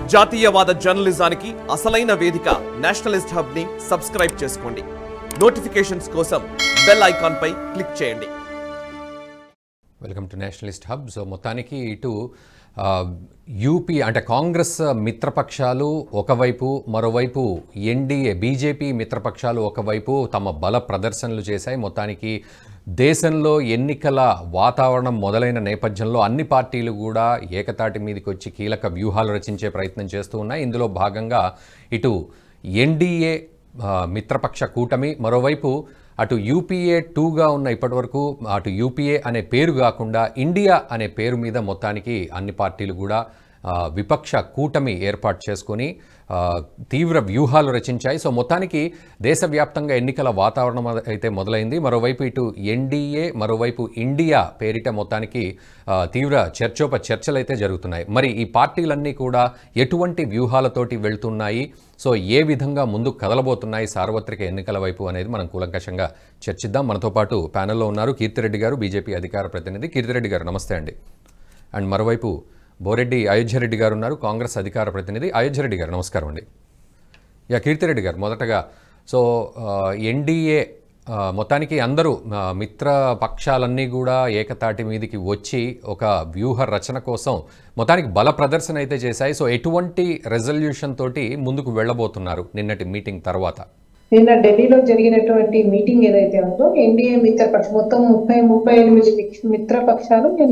జాతీయవాద జర్నలిజానికి అసలైన వేదిక నేషనలిస్ట్ హబ్ ని సబ్స్క్రైబ్ చేసుకోండి నోటిఫికేషన్స్ కోసం బెల్ ఐకాన్ పై క్లిక్ చేయండి welcome to nationalist hub so మొత్తానికి ఇటు ఆ, యూపీ అంటే కాంగ్రెస్ మిత్రపక్షాలు ఒకవైపు మరోవైపు ఎన్డీఏ బీజేపీ మిత్రపక్షాలు ఒకవైపు తమ బల ప్రదర్శనలు చేశాయి మొత్తానికి దేశంలో ఎన్నికల వాతావరణం మొదలైన నేపథ్యంలో అన్ని పార్టీలు కూడా ఏకతాటి మీదకి వచ్చి కీలక వ్యూహాలు రచించే ప్రయత్నం చేస్తూ ఉన్నాయి ఇందులో భాగంగా ఇటు ఎన్డీఏ ఆ, మిత్రపక్ష కూటమి మరోవైపు అటు యూపీఏ టూగా ఉన్న ఇప్పటివరకు అటు యూపీఏ అనే పేరు కాకుండా ఇండియా అనే పేరు మీద మొత్తానికి అన్ని పార్టీలు కూడా ఆ, విపక్ష కూటమి ఏర్పాటు చేసుకొని ఆ, తీవ్ర వ్యూహాలు రచించాయి సో మొత్తానికి దేశవ్యాప్తంగా ఎన్నికల వాతావరణం అయితే మొదలైంది మరోవైపు ఇటు ఎన్డీఏ మరోవైపు ఇండియా పేరిట మొత్తానికి ఆ, తీవ్ర చర్చోప చర్చలు అయితే జరుగుతున్నాయి మరి ఈ పార్టీలన్నీ కూడా ఎటువంటి వ్యూహాలతోటి వెళ్తున్నాయి సో ఏ విధంగా ముందుకు కదలబోతున్నాయి సార్వత్రిక ఎన్నికల వైపు అనేది మనం కూలంకషంగా చర్చిద్దాం మనతో పాటు ప్యానెల్లో ఉన్నారు కీర్తిరెడ్డి గారు బీజేపీ అధికార ప్రతినిధి కీర్తిరెడ్డి గారు నమస్తే అండి అండ్ మరోవైపు బోరెడ్డి అయోధ్యరెడ్డి గారు ఉన్నారు కాంగ్రెస్ అధికార ప్రతినిధి అయోధ్యరెడ్డి గారు నమస్కారం అండి యా కీర్తిరెడ్డి గారు మొదటగా సో ఎన్డీఏ మొత్తానికి అందరూ ఆ, మిత్ర పక్షాలన్నీ కూడా ఏకతాటి మీదకి వచ్చి ఒక వ్యూహ రచన కోసం మొత్తానికి బల ప్రదర్శన అయితే చేశాయి సో ఎటువంటి రెజల్యూషన్ తోటి ముందుకు వెళ్ళబోతున్నారు నిన్నటి మీటింగ్ తర్వాత నిన్న ఢిల్లీలో జరిగినటువంటి మీటింగ్ ఏదైతే ఉందో ఎన్డీఏ మిత్రపక్ష మొత్తం ముప్పై ముప్పై ఎనిమిది మిత్రపక్షాలు నిన్న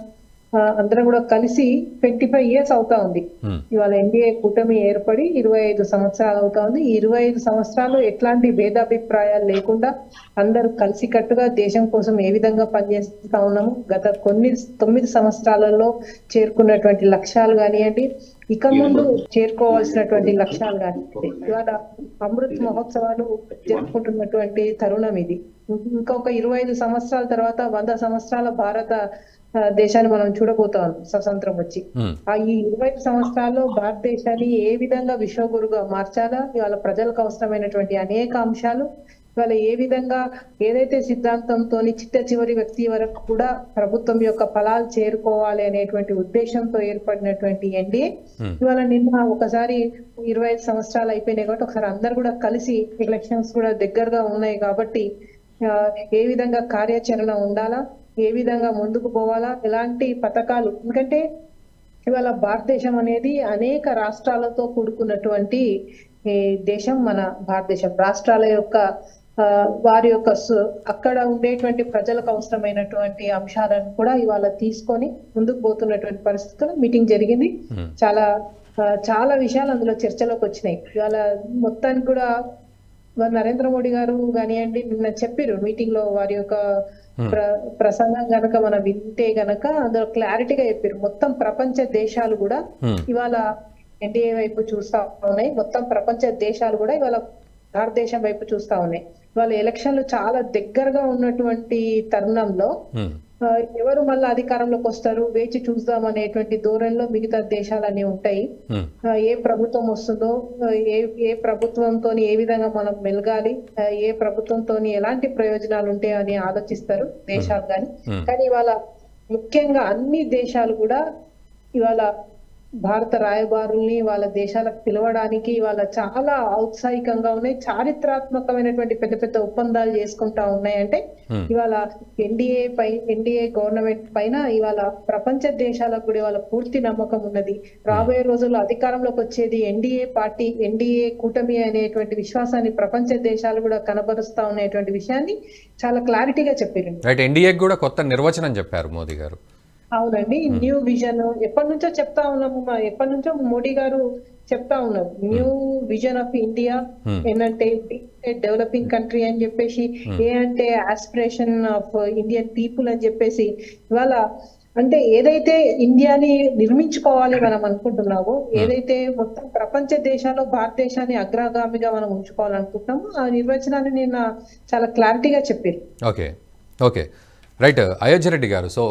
ఆ, అందరం కూడా కలిసి ట్వంటీ ఫైవ్ ఇయర్స్ అవుతా ఉంది Hmm. ఇవాళ ఎన్డీఏ కూటమి ఏర్పడి ఇరవై ఐదు సంవత్సరాలు అవుతా ఉంది ఈ ఇరవై ఐదు సంవత్సరాలు ఎట్లాంటి భేదాభిప్రాయాలు లేకుండా అందరూ కలిసికట్టుగా దేశం కోసం ఏ విధంగా పనిచేస్తా ఉన్నాము గత కొన్ని తొమ్మిది సంవత్సరాలలో చేరుకున్నటువంటి లక్ష్యాలు కానివ్వండి ఇక ముందు చేరుకోవాల్సినటువంటి లక్ష్యాలు కానివ్వండి ఇవాళ అమృత్ మహోత్సవాలు జరుపుకుంటున్నటువంటి తరుణం ఇది ఇంకొక ఇరవై ఐదు సంవత్సరాల తర్వాత వంద సంవత్సరాల భారత ఆ, దేశాన్ని మనం చూడబోతాం స్వతంత్రం వచ్చి మ్మ్. ఆ ఈ ఇరవై ఐదు సంవత్సరాల్లో భారతదేశాన్ని ఏ విధంగా విశ్వగురుగా మార్చాలా ఇవాళ ప్రజలకు అవసరమైనటువంటి అనేక అంశాలు ఇవాళ ఏ విధంగా ఏదైతే సిద్ధాంతంతో చిట్ట చివరి వ్యక్తి వరకు కూడా ప్రభుత్వం యొక్క ఫలాలు చేరుకోవాలి అనేటువంటి ఉద్దేశంతో ఏర్పడినటువంటి ఎన్డీఏ Hmm. ఇవాళ నిన్న ఒకసారి ఇరవై ఐదు సంవత్సరాలు అయిపోయినాయి కాబట్టి ఒకసారి అందరు కూడా కలిసి ఎలక్షన్స్ కూడా దగ్గరగా ఉన్నాయి కాబట్టి ఆ, ఏ విధంగా కార్యాచరణ ఉండాలా ఏ విధంగా ముందుకు పోవాలా ఎలాంటి పథకాలు ఎందుకంటే ఇవాళ భారతదేశం అనేది అనేక రాష్ట్రాలతో కూడుకున్నటువంటి ఈ దేశం మన భారతదేశం రాష్ట్రాల యొక్క ఆ, వారి యొక్క సు- అక్కడ ఉండేటువంటి ప్రజలకు అవసరమైనటువంటి అంశాలను కూడా ఇవాళ తీసుకొని ముందుకు పోతున్నటువంటి పరిస్థితుల్లో మీటింగ్ జరిగింది మ్మ్. చాలా ఆ, చాలా విషయాలు అందులో చర్చలోకి వచ్చినాయి ఇవాళ మొత్తానికి కూడా మరి నరేంద్ర మోడీ గారు కానివ్వండి నిన్న చెప్పారు మీటింగ్ లో వారి యొక్క ప్ర ప్రసంగం గనక మనం వింటే గనక అందులో క్లారిటీగా చెప్పారు మొత్తం ప్రపంచ దేశాలు కూడా మ్మ్. ఇవాళ ఎన్డీఏ వైపు చూస్తా ఉన్నాయి మొత్తం ప్రపంచ దేశాలు కూడా ఇవాళ భారతదేశం వైపు చూస్తా ఉన్నాయి ఇవాళ ఎలక్షన్లు చాలా దగ్గరగా ఉన్నటువంటి తరుణంలో మ్మ్. ఆ, ఎవరు మళ్ళీ అధికారంలోకి వస్తారు వేచి చూద్దాం అనేటువంటి ధోరణిలో మిగతా దేశాలన్నీ ఉంటాయి మ్మ్. ఆ, ఏ ప్రభుత్వం వస్తుందో ఆ, ఏ ఏ ప్రభుత్వంతో ఏ విధంగా మనం మెలగాలి ఆ, ఏ ప్రభుత్వంతో ఎలాంటి ప్రయోజనాలు ఉంటాయో అని ఆలోచిస్తారు దేశాలు కానీ Hmm. కానీ ఇవాళ ముఖ్యంగా అన్ని దేశాలు కూడా ఇవాళ భారత రాయబారుల్ని వాళ్ళ దేశాలకు పిలవడానికి ఇవాళ చాలా ఔత్సాహికంగా ఉన్నాయి చారిత్రాత్మకమైనటువంటి పెద్ద పెద్ద ఒప్పందాలు చేసుకుంటా ఉన్నాయంటే Hmm. ఇవాళ ఎన్డీఏ పై ఎన్డీఏ గవర్నమెంట్ పైన ఇవాళ ప్రపంచ దేశాలకు కూడా ఇవాళ పూర్తి నమ్మకం ఉన్నది రాబోయే రోజుల్లో అధికారంలోకి వచ్చేది ఎన్డీఏ పార్టీ ఎన్డీఏ కూటమి అనేటువంటి విశ్వాసాన్ని ప్రపంచ దేశాలు కూడా కనబరుస్తా ఉన్నటువంటి విషయాన్ని చాలా క్లారిటీగా చెప్పారు రైట్ ఎన్డీఏకి కూడా కొత్త నిర్వచనం చెప్పారు మోదీ గారు అవునండి న్యూ విజన్ ఎప్పటి నుంచో చెప్తా ఉన్నాము మా- ఎప్పటి నుంచో మోడీ గారు చెప్తా ఉన్నారు new vision of India Hmm. ఏంటంటే డెవలపింగ్ కంట్రీ అని చెప్పేసి ఏ అంటే ఆస్పిరేషన్ ఆఫ్ ఇండియన్ పీపుల్ అని చెప్పేసి ఇవాళ అంటే ఏదైతే ఇండియాని నిర్మించుకోవాలి మనం అనుకుంటున్నామో ఏదైతే మొత్తం ప్రపంచ దేశాల్లో భారతదేశాన్ని అగ్రగామిగా మనం ఉంచుకోవాలనుకుంటున్నామో ఆ నిర్వచనాన్ని నిన్న చాలా క్లారిటీగా చెప్పారు okay okay right Ayodhya Reddy గారు సో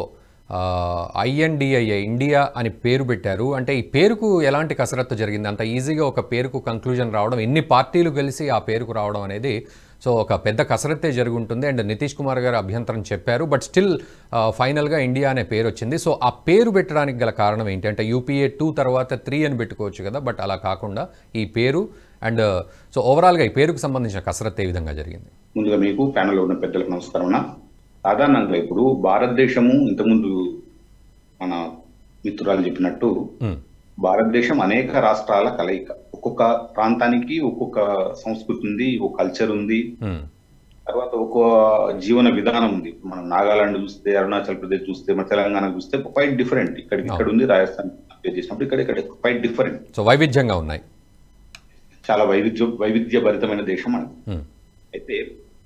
ఐఎన్డిఐఏ ఇండియా అని పేరు పెట్టారు అంటే ఈ పేరుకు ఎలాంటి కసరత్తు జరిగింది అంత ఈజీగా ఒక పేరుకు కంక్లూజన్ రావడం ఎన్ని పార్టీలు కలిసి ఆ పేరుకు రావడం అనేది సో ఒక పెద్ద కసరత్తే జరిగి ఉంటుంది అండ్ నితీష్ కుమార్ గారు అభ్యంతరం చెప్పారు బట్ స్టిల్ ఫైనల్గా ఇండియా అనే పేరు వచ్చింది సో ఆ పేరు పెట్టడానికి గల కారణం ఏంటి అంటే యూపీఏ టూ తర్వాత త్రీ అని పెట్టుకోవచ్చు కదా బట్ అలా కాకుండా ఈ పేరు అండ్ సో ఓవరాల్గా ఈ పేరుకు సంబంధించిన కసరత్తు ఏ విధంగా జరిగింది ముందుగా మీకు ప్యానెల్లో ఉన్న పెద్దలకు నమస్కారం అన్న సాధారణంగా ఇప్పుడు భారతదేశము ఇంతకుముందు మన మిత్రురాలు చెప్పినట్టు మ్మ్. భారతదేశం అనేక రాష్ట్రాల కలయిక ఒక్కొక్క ప్రాంతానికి ఒక్కొక్క సంస్కృతి ఉంది ఒక కల్చర్ ఉంది మ్మ్. తర్వాత ఒక జీవన విధానం ఉంది ఇప్పుడు మనం నాగాలాండ్ చూస్తే అరుణాచల్ ప్రదేశ్ చూస్తే మన తెలంగాణ చూస్తే క్వైట్ డిఫరెంట్ ఇక్కడ ఇక్కడ ఉంది రాజస్థాన్ కంపేర్ చేసినప్పుడు ఇక్కడ ఇక్కడ క్వైట్ డిఫరెంట్ సో వైవిధ్యంగా ఉన్నాయి చాలా వైవిధ్య వైవిధ్య భరితమైన దేశం మనది మ్మ్. అయితే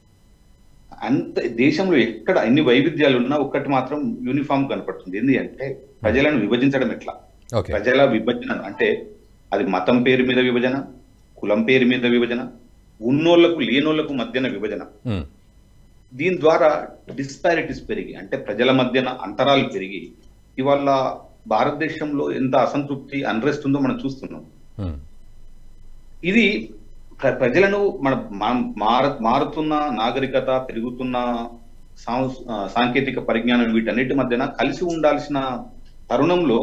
అంత దేశంలో ఎక్కడ ఎన్ని వైవిధ్యాలు ఉన్నా ఒక్కటి మాత్రం యూనిఫామ్ కనపడుతుంది ఏంటి అంటే ప్రజలను విభజించడం ఎట్లా ఓకే ప్రజల విభజన అంటే అది మతం పేరు మీద విభజన కులం పేరు మీద విభజన ఉన్నోళ్లకు లేనోళ్లకు మధ్యన విభజన మ్మ్. దీని ద్వారా డిస్పారిటీస్ పెరిగి అంటే ప్రజల మధ్యన అంతరాలు పెరిగి ఇవాళ భారతదేశంలో ఎంత అసంతృప్తి అన్రెస్ట్ ఉందో మనం చూస్తున్నాం మ్మ్. ఇది ప్ర- ప్రజలను మన మా- మార మారుతున్న నాగరికత పెరుగుతున్న సాంస్- ఆ, సాంకేతిక పరిజ్ఞానం వీటన్నిటి మధ్యన కలిసి ఉండాల్సిన తరుణంలో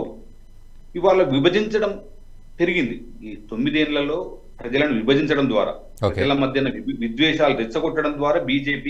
ఇవాళ విభజించడం పెరిగింది ఈ తొమ్మిదేళ్లలో ప్రజలను విభజించడం ద్వారా Okay. ప్రజల మధ్యన వి- విద్వేషాలు రెచ్చగొట్టడం ద్వారా బీజేపీ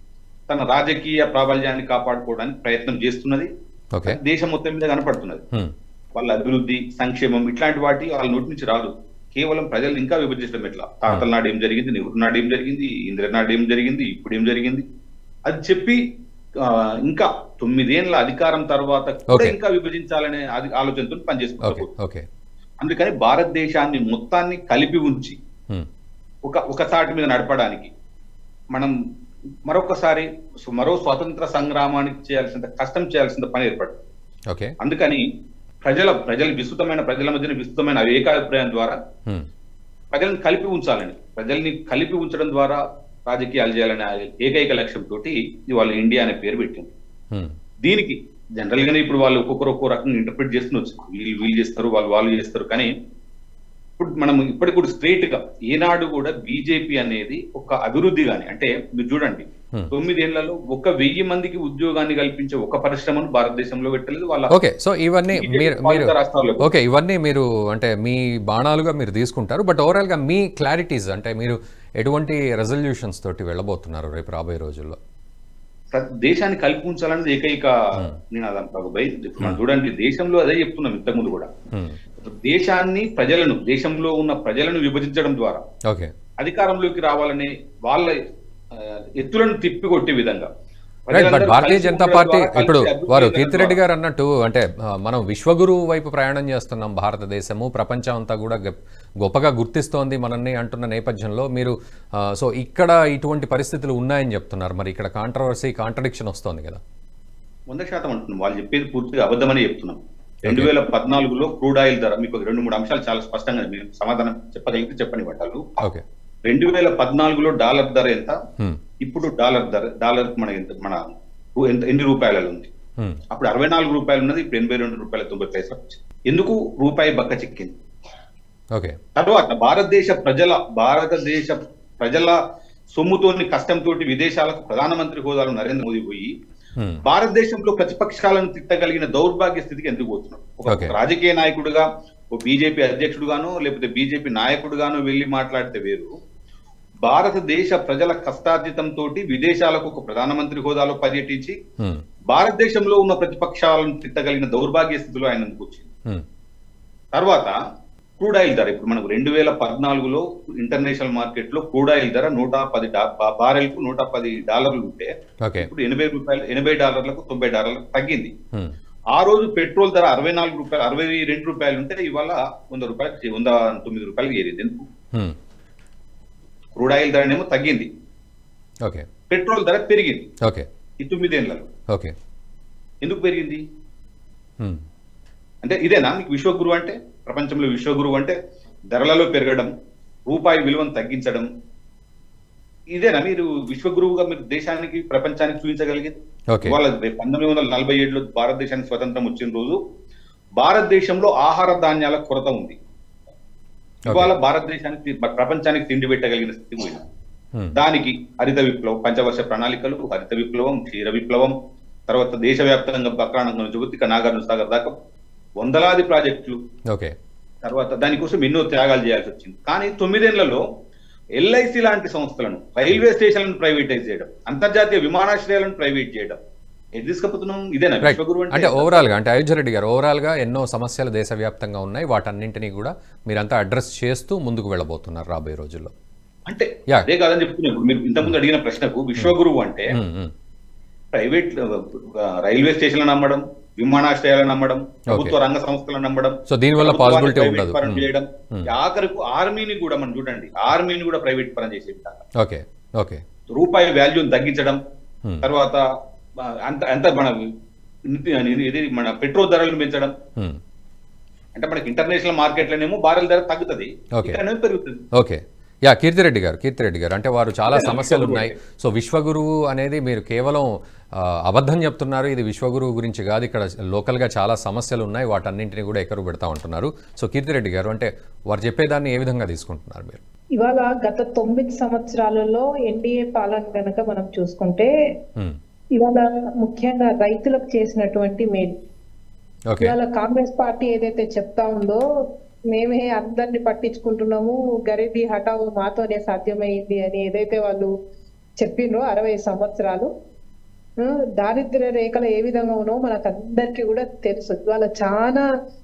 తన రాజకీయ ప్రాబల్యాన్ని కాపాడుకోవడానికి ప్రయత్నం చేస్తున్నది ఓకే దేశం మొత్తం మీద కనపడుతున్నది మ్మ్. వాళ్ళ అభివృద్ధి సంక్షేమం ఇట్లాంటి వాటి వాళ్ళ నోటి నుంచి రాదు కేవలం ప్రజలు ఇంకా విభజించడం ఎట్లా తాతల నాడు ఏం జరిగింది నెహ్రూ నాడు ఏం జరిగింది ఇందిరా నాడు ఏం జరిగింది ఇప్పుడు ఏం జరిగింది అది చెప్పి ఆ, ఇంకా తొమ్మిదేళ్ల అధికారం తర్వాత కూడా Okay. ఇంకా విభజించాలనే అది ఆలోచనతో ఓకే పనిచేసుకుంటారు ఓకే అందుకని భారతదేశాన్ని మొత్తాన్ని కలిపి ఉంచి మ్మ్. ఒక ఒక తాటి మీద నడపడానికి మనం మరొకసారి మరో స్వాతంత్ర సంగ్రామానికి చేయాల్సిన కష్టం చేయాల్సిన పని ఏర్పడుతుంది ఓకే అందుకని ప్రజల ప్రజల విస్తృతమైన ప్రజల మధ్యన విస్తృతమైన ఏకాభిప్రాయం ద్వారా మ్మ్. ప్రజలను కలిపి ఉంచాలని ప్రజల్ని కలిపి ఉంచడం ద్వారా రాజకీయాలు చేయాలనే ఏకైక లక్ష్యంతో ఇవాళ ఇండియా అనే పేరు పెట్టింది మ్మ్. దీనికి జనరల్ గానే ఇప్పుడు వాళ్ళు ఒక్కొక్కరు ఒక్కో రకంగా ఇంటర్ప్రిట్ చేస్తున్నారు వీళ్ళు వీళ్ళు చేస్తారు వాళ్ళు వాళ్ళు చేస్తారు కానీ ఇప్పుడు మనం ఇప్పటికి కూడా స్ట్రైట్ గా ఏనాడు కూడా బీజేపీ అనేది ఒక అభివృద్ధి గాని అంటే మీరు చూడండి Hmm. తొమ్మిదేళ్లలో ఒక వెయ్యి మందికి ఉద్యోగాన్ని కల్పించే ఒక పరిశ్రమను భారతదేశంలో పెట్టలేదు వాళ్ళ ఓకే సో ఇవన్నీ BJP మీరు పాలిత మీరు రాష్ట్రాల్లో ఓకే ఇవన్నీ మీరు అంటే మీ బాణాలుగా మీరు తీసుకుంటారు బట్ ఓవరాల్గా మీ క్లారిటీస్ అంటే మీరు ఎటువంటి రెజల్యూషన్స్ తోటి వెళ్ళబోతున్నారు రేపు రాబోయే రోజుల్లో ప్ర- దేశాన్ని కలిపి ఉంచాలనేది ఏకైక నినాదం బాబాయ్ ఇప్పుడు మనం చూడండి దేశంలో అదే చెప్తున్నాం ఇంతకుముందు కూడా మ్మ్. దేశాన్ని ప్రజలను దేశంలో ఉన్న ప్రజలను విభజించడం ద్వారా ఓకే అధికారంలోకి రావాలనే వాళ్ళ ఆ, ఎత్తులను తిప్పికొట్టే విధంగా రైట్ బట్ ప్రజలందరూ భారతీయ కలిసి జనతా ఉండడం పార్టీ ద్వారా, కలిసి ఇప్పుడు అభివృద్ధి వారు చెందడం కీర్తిరెడ్డి ద్వారా. గారు అన్నట్టు అంటే ఆ, మనం విశ్వగురువు వైపు ప్రయాణం చేస్తున్నాం భారతదేశము ప్రపంచం అంతా కూడా గొప్ప- గొప్పగా గుర్తిస్తోంది మనల్ని అంటున్న నేపథ్యంలో మీరు ఆ, సో ఇక్కడ ఇటువంటి పరిస్థితులు ఉన్నాయని చెప్తున్నారు మరి ఇక్కడ కాంట్రవర్సీ కాంట్రడిక్షన్ వస్తోంది కదా వంద శాతం అంటున్నాం వాళ్ళు చెప్పేది పూర్తిగా అబద్ధమని చెప్తున్నాం రెండు వేల పద్నాలుగులో క్రూడ్ ఆయిల్ ధర మీకు ఒక రెండు మూడు అంశాలు చాలా స్పష్టంగా మీరు సమాధానం చెప్పగలిగితే చెప్పని పట్టాలు ఓకే రెండు వేల పద్నాలుగులో డాలర్ ధర ఎంత హ్మ్. ఇప్పుడు డాలర్ ధర డాలర్ మన ఎంత మన రూ- ఎంత ఎన్ని రూపాయలలో ఉంది హ్మ్. అప్పుడు అరవై నాలుగు రూపాయలు ఉన్నది ఇప్పుడు ఎనభై రెండు రూపాయల తొంభై పైసలు వచ్చింది ఎందుకు రూపాయి బక్క చిక్కింది ఓకే తర్వాత భారతదేశ ప్రజల భారతదేశ ప్రజల సొమ్ముతోని కష్టంతో విదేశాలకు ప్రధానమంత్రి హోదాలో నరేంద్ర మోదీ పోయి హ్మ్. భారతదేశంలో ప్రతిపక్షాలను తిట్టగలిగిన దౌర్భాగ్య స్థితికి ఎందుకు పోతున్నాడు ఒక Okay. రాజకీయ నాయకుడిగా ఓ బీజేపీ అధ్యక్షుడుగానో లేకపోతే బీజేపీ నాయకుడుగానో వెళ్ళి మాట్లాడితే వేరు భారతదేశ ప్రజల కష్టార్జితంతో విదేశాలకు ఒక ప్రధానమంత్రి హోదాలో పర్యటించి హ్మ్. భారతదేశంలో ఉన్న ప్రతిపక్షాలను తిట్టగలిగిన దౌర్భాగ్య స్థితిలో ఆయన ఎందుకు వచ్చింది హ్మ్. తర్వాత క్రూడ్ ఆయిల్ ధర ఇప్పుడు మనకు రెండు వేల పద్నాలుగులో ఇంటర్నేషనల్ మార్కెట్ లో క్రూడ్ ఆయిల్ ధర నూట పది బారెల్ కు నూట పది డాలర్లు ఉంటే ఓకే ఇప్పుడు ఎనభై రూపాయలు ఎనభై డాలర్లకు తొంభై డాలర్లకు తగ్గింది హ్మ్. ఆ రోజు పెట్రోల్ ధర అరవై నాలుగు రూపాయలు అరవై రెండు రూపాయలు ఉంటే ఇవాళ వంద రూపాయలు వంద తొమ్మిది రూపాయలు ఏరింది ఎందుకు హ్మ్. క్రూడ్ ఆయిల్ ధరనేమో తగ్గింది ఓకే పెట్రోల్ ధర పెరిగింది ఓకే ఈ తొమ్మిదేళ్లలో ఓకే ఎందుకు పెరిగింది హ్మ్. అంటే ఇదేనా మీకు విశ్వగురువు అంటే ప్రపంచంలో విశ్వగురువు అంటే ధరలలో పెరగడం రూపాయి విలువను తగ్గించడం ఇదేనా మీరు విశ్వగురువుగా మీరు దేశానికి ప్రపంచానికి చూపించగలిగింది ఓకే ఇవాళ పంతొమ్మిది వందల నలభై ఏడులో భారతదేశానికి స్వతంత్రం వచ్చిన రోజు భారతదేశంలో ఆహార ధాన్యాల కొరత ఉంది ఇవాళ భారతదేశానికి తి- ప్రపంచానికి తిండి పెట్టగలిగిన స్థితి పోయింది Hmm. దానికి హరిత విప్లవం పంచవర్ష ప్రణాళికలు హరిత విప్లవం క్షీర విప్లవం తర్వాత దేశవ్యాప్తంగా బక్రానంగం నుంచి ఉత్తిక నాగార్జున సాగర్ దాకా వందలాది ప్రాజెక్టులు ఓకే తర్వాత దానికోసం ఎన్నో త్యాగాలు చేయాల్సి వచ్చింది కానీ తొమ్మిదేళ్లలో ఎల్ఐసి లాంటి సంస్థలను రైల్వే స్టేషన్లను ప్రైవేటైజ్ చేయడం అంతర్జాతీయ విమానాశ్రయాలను ప్రైవేట్ చేయడం ఎది తీసుకపోతున్నాం ఇదేనా రైట్ విశ్వగురు అంటే అంటే ఓవరాల్ గా అంటే అయోధ్య రెడ్డి గారు ఓవరాల్ గా ఎన్నో సమస్యలు దేశవ్యాప్తంగా ఉన్నాయి వాటన్నింటినీ కూడా మీరంతా అడ్రస్ చేస్తూ ముందుకు వెళ్ళబోతున్నారు రాబోయే రోజుల్లో అంటే Yeah. అదే కాదని చెప్తున్నా ఇప్పుడు మీరు ఇంతకుముందు అడిగిన ప్రశ్నకు విశ్వగురువు అంటే ఉమ్, ఉమ్. ప్రైవేట్ ఆ, రైల్వే స్టేషన్లను నమ్మడం విమానాశ్రయాలను నమ్మడం ప్రభుత్వ రంగ సంస్థలను నమ్మడం సో దీనివల్ల ప్రభుత్వాన్ని పాసిబిలిటీ ప్రైవేట్ ఉండదు పరం ఉమ్. చేయడం Hmm. ఆఖరికి ఆర్మీని కూడా మనం చూడండి ఆర్మీని కూడా ప్రైవేట్ పరం చేసే విధంగా ఓకే ఓకే రూపాయి వాల్యూని తగ్గించడం Hmm. తర్వాత ఆ, అంత అంత మన ఇది- ఇది మన పెట్రోల్ ధరలను పెంచడం ఉమ్. అంటే మనకి ఇంటర్నేషనల్ మార్కెట్లోనేమో బారెల్ ధర తగ్గుతుంది Okay. ఇక్కడనేమో పెరుగుతుంది ఓకే యా కీర్తిరెడ్డి గారు కీర్తిరెడ్డి గారు అంటే వారు చాలా సమస్యలు ఉన్నాయి సో విశ్వగురువు అనేది మీరు కేవలం ఆ, అబద్ధం చెప్తున్నారు ఇది విశ్వగురువు గురించి కాదు ఇక్కడ లోకల్గా చాలా సమస్యలు ఉన్నాయి వాటన్నింటినీ కూడా ఎక్కరు పెడతా ఉంటున్నారు సో కీర్తిరెడ్డి గారు అంటే వారు చెప్పేదాన్ని ఏ విధంగా తీసుకుంటున్నారు మీరు ఇవాళ గత తొమ్మిది సంవత్సరాలలో ఎన్డీఏ పాలన కనుక మనం చూసుకుంటే ఉమ్. ఇవాళ ముఖ్యంగా రైతులకు చేసినటువంటి మేలు ఓకే ఇవాళ కాంగ్రెస్ పార్టీ ఏదైతే చెప్తా ఉందో మేమే అందరిని పట్టించుకుంటున్నాము గరీబీ హఠావు మాతోనే సాధ్యమైంది అని ఏదైతే వాళ్ళు చెప్పిండ్రో అరవై సంవత్సరాలు ఆ, దారిద్ర్య రేఖలు ఏ విధంగా ఉన్నావో మనకు అందరికీ కూడా తెలుసు ఇవాళ చాలా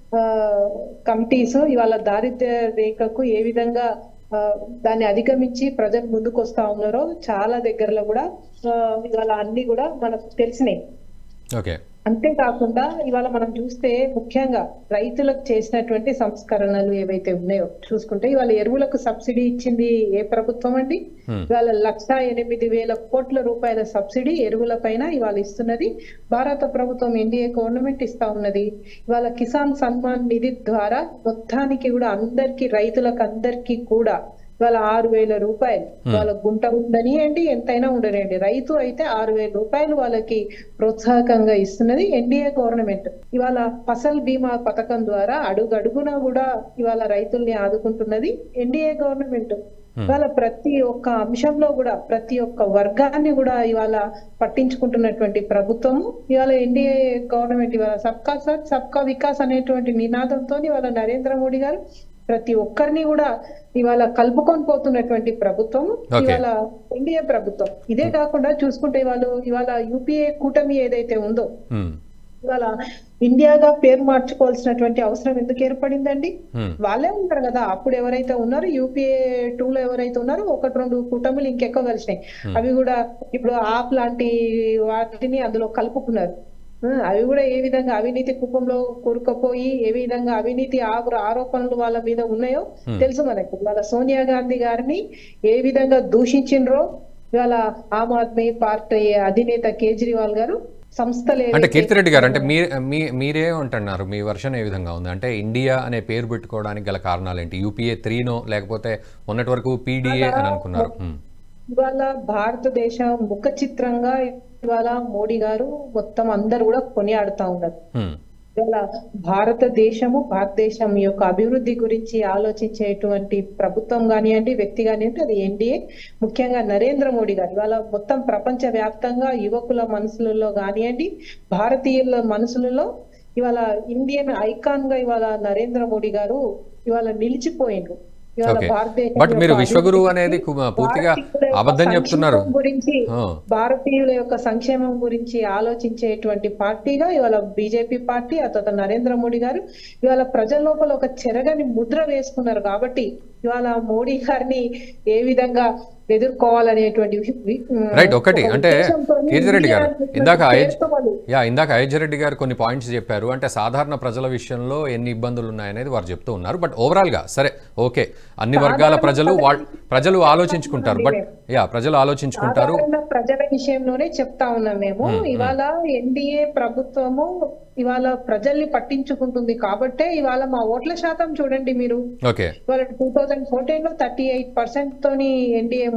కమిటీస్ ఇవాళ దారిద్ర్య రేఖకు ఏ విధంగా ఆ, దాన్ని అధిగమించి ప్రజలు ముందుకు వస్తా ఉన్నారో చాలా దగ్గరలో కూడా ఆ, ఇవాళ అన్ని కూడా మనకు తెలిసినాయి ఓకే అంతేకాకుండా ఇవాళ మనం చూస్తే ముఖ్యంగా రైతులకు చేసినటువంటి సంస్కరణలు ఏవైతే ఉన్నాయో చూసుకుంటే ఇవాళ ఎరువులకు సబ్సిడీ ఇచ్చింది ఏ ప్రభుత్వం అండి Hmm. ఇవాళ లక్ష ఎనిమిది వేల కోట్ల రూపాయల సబ్సిడీ ఎరువుల పైన ఇవాళ ఇస్తున్నది భారత ప్రభుత్వం ఎన్డీఏ గవర్నమెంట్ ఇస్తా ఉన్నది ఇవాళ కిసాన్ సన్మాన్ నిధి ద్వారా మొత్తానికి కూడా అందరికి రైతులకు అందరికీ కూడా ఇవాళ ఆరు వేల రూపాయలు వాళ్ళ గుంట ఉండనియండి ఎంతైనా ఉండనియండి రైతు అయితే ఆరు వేల రూపాయలు వాళ్ళకి ప్రోత్సాహకంగా ఇస్తున్నది ఎన్డీఏ గవర్నమెంట్ ఇవాళ ఫసల్ బీమా పథకం ద్వారా అడుగు అడుగునా కూడా ఇవాళ రైతుల్ని ఆదుకుంటున్నది ఎన్డీఏ గవర్నమెంట్ ఇవాళ ప్రతి ఒక్క అంశంలో కూడా ప్రతి ఒక్క వర్గాన్ని కూడా ఇవాళ పట్టించుకుంటున్నటువంటి ప్రభుత్వము ఇవాళ ఎన్డీఏ గవర్నమెంట్ ఇవాళ సబ్కా సాత్ సబ్కా వికాస్ అనేటువంటి నినాదంతో ఇవాళ నరేంద్ర మోడీ గారు ప్రతి ఒక్కరిని కూడా ఇవాళ కలుపుకొని పోతున్నటువంటి ప్రభుత్వం Okay. ఇవాళ ఎన్డీఏ ప్రభుత్వం ఇదే కాకుండా చూసుకుంటే ఇవాళ ఇవాళ యూపీఏ కూటమి ఏదైతే ఉందో ఉమ్. ఇవాళ ఇండియాగా పేరు మార్చుకోవాల్సినటువంటి అవసరం ఎందుకు ఏర్పడిందండి ఉమ్. వాళ్ళే ఉంటారు కదా అప్పుడు ఎవరైతే ఉన్నారో యూపీఏ టూ లో ఎవరైతే ఉన్నారో ఒకటి రెండు కూటములు ఇంకెక్కువ కలిసినాయి అవి కూడా ఇప్పుడు ఆప్ లాంటి వాటిని అందులో కలుపుకున్నారు ఆ, అవి కూడా ఏ విధంగా అవినీతి కుప్పంలో కూరుకుపోయి ఏ విధంగా అవినీతి ఆరు ఆరోపణలు వాళ్ళ మీద ఉన్నాయో తెలుసు మనకి వాళ్ళ సోనియా గాంధీ గారిని ఏ విధంగా దూషించిండ్రో ఇవాళ ఆమ్ ఆద్మీ పార్టీ అధినేత కేజ్రీవాల్ గారు సంస్థలు అంటే ఏవైతే- కీర్తిరెడ్డి గారు అంటే మీ మీ మీరే అంటున్నారు మీ వర్షన్ ఏ విధంగా ఉంది అంటే ఇండియా అనే పేరు పెట్టుకోవడానికి గల కారణాలు ఏంటి యూపీఏ త్రీనో లేకపోతే మొన్నటి వరకు పీడిఏ అని అనుకున్నారు ఉమ్. ఇవాళ భారతదేశ ముఖ చిత్రంగా ఇవాళ మోడీ గారు మొత్తం అందరు కూడా కొనియాడుతా ఉన్నారు ఉమ్. ఇవాళ భారతదేశము భారతదేశం యొక్క అభివృద్ధి గురించి ఆలోచించేటువంటి ప్రభుత్వం కానివ్వండి వ్యక్తి కానివ్వండి అది ఎన్డీఏ ముఖ్యంగా నరేంద్ర మోడీ గారు ఇవాళ మొత్తం ప్రపంచ వ్యాప్తంగా యువకుల మనసులలో కానివ్వండి భారతీయుల మనసులలో ఇవాళ ఇండియన్ ఐకాన్ గా ఇవాళ నరేంద్ర మోడీ గారు ఇవాళ నిలిచిపోయిండ్రు ఇవాళ ఓకే భారతదేశం బట్ మీరు యొక్క విశ్వగురువు అభివృద్ధికి అనేది కు- పూర్తిగా భారతీయుల యొక్క అబద్ధం చెప్తున్నారు సంక్షేమం గురించి ఆ. భారతీయుల యొక్క సంక్షేమం గురించి ఆలోచించేటువంటి పార్టీగా ఇవాళ బీజేపీ పార్టీ ఆ తర్వాత నరేంద్ర మోడీ గారు ఇవాళ ప్రజల లోపల ఒక చెరగని ముద్ర వేసుకున్నారు కాబట్టి ఇవాళ మోడీ గారిని ఏ విధంగా ఎదుర్కోవాలనేటువంటి వి- వి- రైట్ ఒకటి ఒక అంటే ఉద్దేశంతోని కీర్తిరెడ్డి గారు ఇండియా ఇందాక అయోధ్య పేరుతో వాళ్ళు యా ఇందాక అయోధ్య రెడ్డి గారు కొన్ని పాయింట్స్ చెప్పారు అంటే సాధారణ ప్రజల విషయంలో ఎన్ని ఇబ్బందులు ఉన్నాయనేది వారు చెప్తూ ఉన్నారు బట్ ఓవరాల్ గా సరే ఓకే అన్ని వర్గాల ప్రజలు వాళ్ళ ప్రజలు ఆలోచించుకుంటారు బట్ యా ప్రజలు ఆలోచించుకుంటారు సాధారణ ప్రజల విషయంలోనే చెప్తా ఉన్నాం మేము ఇవాళ ఎన్డీఏ ప్రభుత్వము ఇవాళ ప్రజల్ని పట్టించుకుంటుంది కాబట్టే ఇవాళ మా ఓట్ల శాతం చూడండి మీరు ఓకే ఇవాళ టూ థౌజండ్ ఫోర్టీన్ లో థర్టీ ఎయిట్ పర్సెంట్ తోని ఎన్డీఏ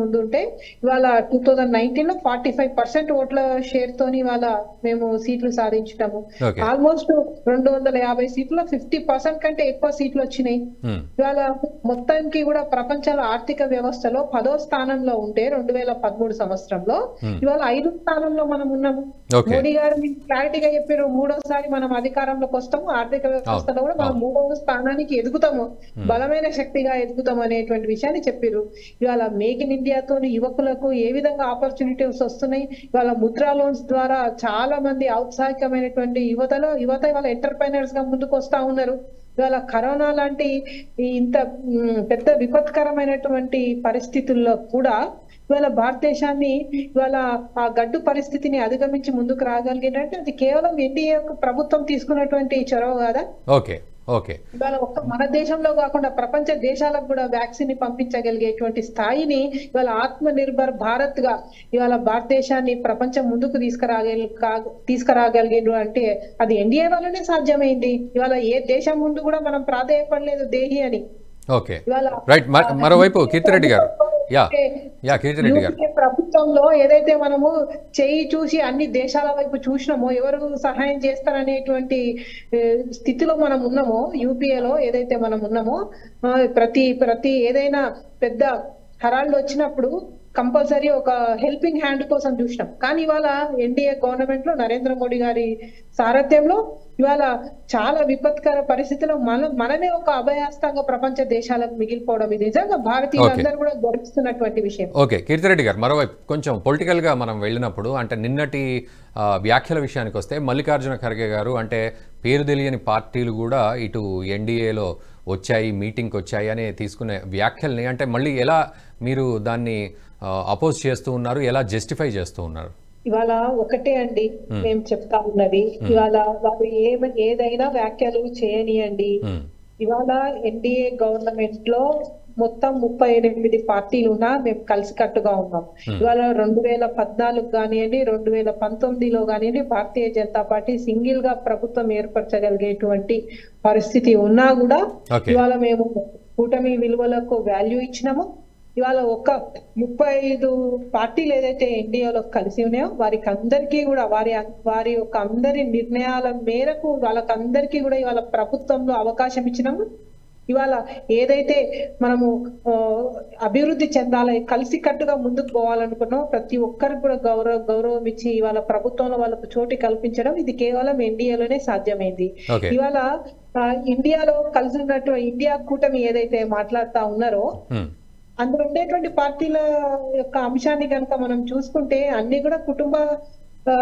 ముందు ఉంటే ఇవాళ టూ థౌజండ్ నైన్టీన్ లో ఫార్టీ ఫైవ్ పర్సెంట్ ఓట్ల షేర్ తోని ఇవాళ మేము సీట్లు సాధించటము Okay. ఆల్మోస్ట్ రెండు వందల యాభై సీట్లు ఫిఫ్టీ పర్సెంట్ కంటే ఎక్కువ సీట్లు వచ్చినాయి ఉమ్, ఇవాళ మొత్తానికి కూడా ప్రపంచంలో ఆర్థిక వ్యవస్థలో పదో స్థానంలో ఉంటే రెండు వేల పదమూడు సంవత్సరంలో Hmm. ఇవాళ ఐదు స్థానంలో మనం ఉన్నాము Okay. మోడీ గారు మీకు క్లారిటీగా చెప్పారు మూడోసారి మనం అధికారంలోకి వస్తాము ఆర్థిక వ్యవస్థలో కూడా మనం అవును. మూడవ స్థానానికి ఎదుగుతాము బలమైన శక్తిగా ఎదుగుతాం అనేటువంటి విషయాన్ని చెప్పారు ఇవాళ మేక్ ఇన్ ఇండియాతో యువకులకు ఏ విధంగా ఆపర్చునిటీస్ వస్తున్నాయి ఇవాళ ముద్రా లోన్స్ ద్వారా చాలా మంది ఔత్సాహికమైనటువంటి యువతలో యువత ఇవాళ ఎంటర్ప్రైనర్స్ గా ముందుకు వస్తా ఉన్నారు ఇవాళ కరోనా లాంటి ఈ ఇంత మ్, పెద్ద విపత్కరమైనటువంటి పరిస్థితుల్లో కూడా ఇవాళ భారతదేశాన్ని ఇవాళ ఆ గడ్డు పరిస్థితిని అధిగమించి ముందుకు రాగలిగినట్టు అది కేవలం ఎన్డీఏ ప్రభుత్వం తీసుకున్నటువంటి చొరవ కాదా ఓకే ఓకే ఇవాళ ఒక్క మన దేశంలో కాకుండా ప్రపంచ దేశాలకు కూడా వ్యాక్సిన్ ని పంపించగలిగేటువంటి స్థాయిని ఇవాళ ఆత్మ నిర్భర్ భారత్ గా ఇవాళ భారతదేశాన్ని ప్రపంచం ముందుకు తీసుకురాగలి కా- తీసుకురాగలిగిండ్రు అంటే అది ఎన్డీఏ వల్లనే సాధ్యమైంది ఇవాళ ఏ దేశం ముందు కూడా మనం ప్రాధాయపడలేదు దేహి అని ఓకే ఇవాళ రైట్ మ- మరోవైపు కీర్తిరెడ్డి గారు యా యా కీర్తిరెడ్డి గారు యూపీఏ ప్రభుత్వంలో ఏదైతే మనము చేయి చూసి అన్ని దేశాల వైపు చూసినామో ఎవరు సహాయం చేస్తారనేటువంటి ఏ, స్థితిలో మనం ఉన్నామో యూపీఏలో ఏదైతే మనం ఉన్నామో ఆ, ప్రతి ప్రతి ఏదైనా పెద్ద హరాళ్ళు వచ్చినప్పుడు కంపల్సరీ ఒక హెల్పింగ్ హ్యాండ్ కోసం చూసినాం కానీ ఇవాళ ఎన్డీఏ గవర్నమెంట్ లో నరేంద్ర మోడీ గారి సారథ్యంలో ఇవాళ చాలా విపత్కర పరిస్థితిలో మనం మనమే ఒక అభయాస్తంగా ప్రపంచ దేశాలకు మిగిలిపోవడం ఇది నిజంగా భారతీయులందరూ కూడా గర్విస్తున్నటువంటి విషయం ఓకే కీర్తిరెడ్డి గారు మరోవైపు కొంచెం పొలిటికల్గా మనం వెళ్ళినప్పుడు అంటే నిన్నటి ఆ, వ్యాఖ్యల విషయానికి వస్తే మల్లికార్జున ఖర్గే గారు అంటే పేరు తెలియని పార్టీలు కూడా ఇటు ఎన్డీఏలో వచ్చాయి మీటింగ్కి వచ్చాయి అని తీసుకునే వ్యాఖ్యల్ని అంటే మళ్ళీ ఎలా మీరు దాన్ని అపోజ్ చేస్తూ ఉన్నారు ఎలా జస్టిఫై చేస్తూ ఉన్నారు ఇవాళ ఒకటే అండి మేము చెప్తా ఉన్నది ఇవాళ వారు ఏమ ఏదైనా వ్యాఖ్యలు చేయనియండి ఉమ్, ఇవాళ ఎన్డీఏ గవర్నమెంట్ లో మొత్తం ముప్పై ఎనిమిది పార్టీలు ఉన్నా మేము కలిసికట్టుగా ఉన్నాం ఇవాళ రెండు వేల పద్నాలుగు కానివ్వండి రెండు వేల పంతొమ్మిదిలో కానివ్వండి భారతీయ జనతా పార్టీ సింగిల్ గా ప్రభుత్వం ఏర్పరచగలిగేటువంటి పరిస్థితి ఉన్నా కూడా Okay. ఇవాళ మేము కూటమి విలువలకు వాల్యూ ఇచ్చినాము ఇవాళ ఒక ముప్పై ఐదు పార్టీలు ఏదైతే ఎన్డీఏలో కలిసి ఉన్నాయో వారికి అందరికీ కూడా వారి వారి యొక్క అందరి నిర్ణయాల మేరకు వాళ్ళకందరికీ కూడా ఇవాళ ప్రభుత్వంలో అవకాశం ఇచ్చినాము ఇవాళ ఏదైతే మనము ఆ, అభివృద్ధి చెందాలి కలిసి కట్టుగా ముందుకు పోవాలనుకున్నాం ప్రతి ఒక్కరికి కూడా గౌరవ గౌరవం ఇచ్చి ఇవాళ ప్రభుత్వంలో వాళ్ళకు చోటు కల్పించడం ఇది కేవలం ఎన్డీఏలోనే సాధ్యమైంది ఓకే ఇవాళ ఆ, ఇండియాలో కలిసి ఉన్నట్టు ఇండియా కూటమి ఏదైతే మాట్లాడుతా ఉన్నారో ఉమ్, అందులో ఉండేటువంటి పార్టీల యొక్క అంశాన్ని కనుక మనం చూసుకుంటే అన్ని కూడా కుటుంబ ఆ,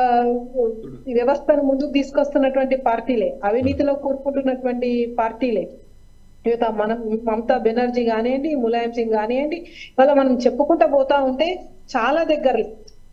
వ్యవస్థను ముందుకు తీసుకొస్తున్నటువంటి పార్టీలే అవినీతిలో కూరుకుంటున్నటువంటి పార్టీలే ఇక మనం మమతా బెనర్జీ కానివ్వండి ములాయం సింగ్ కానివ్వండి ఇవాళ మనం చెప్పుకుంటా పోతా ఉంటే చాలా దగ్గరలో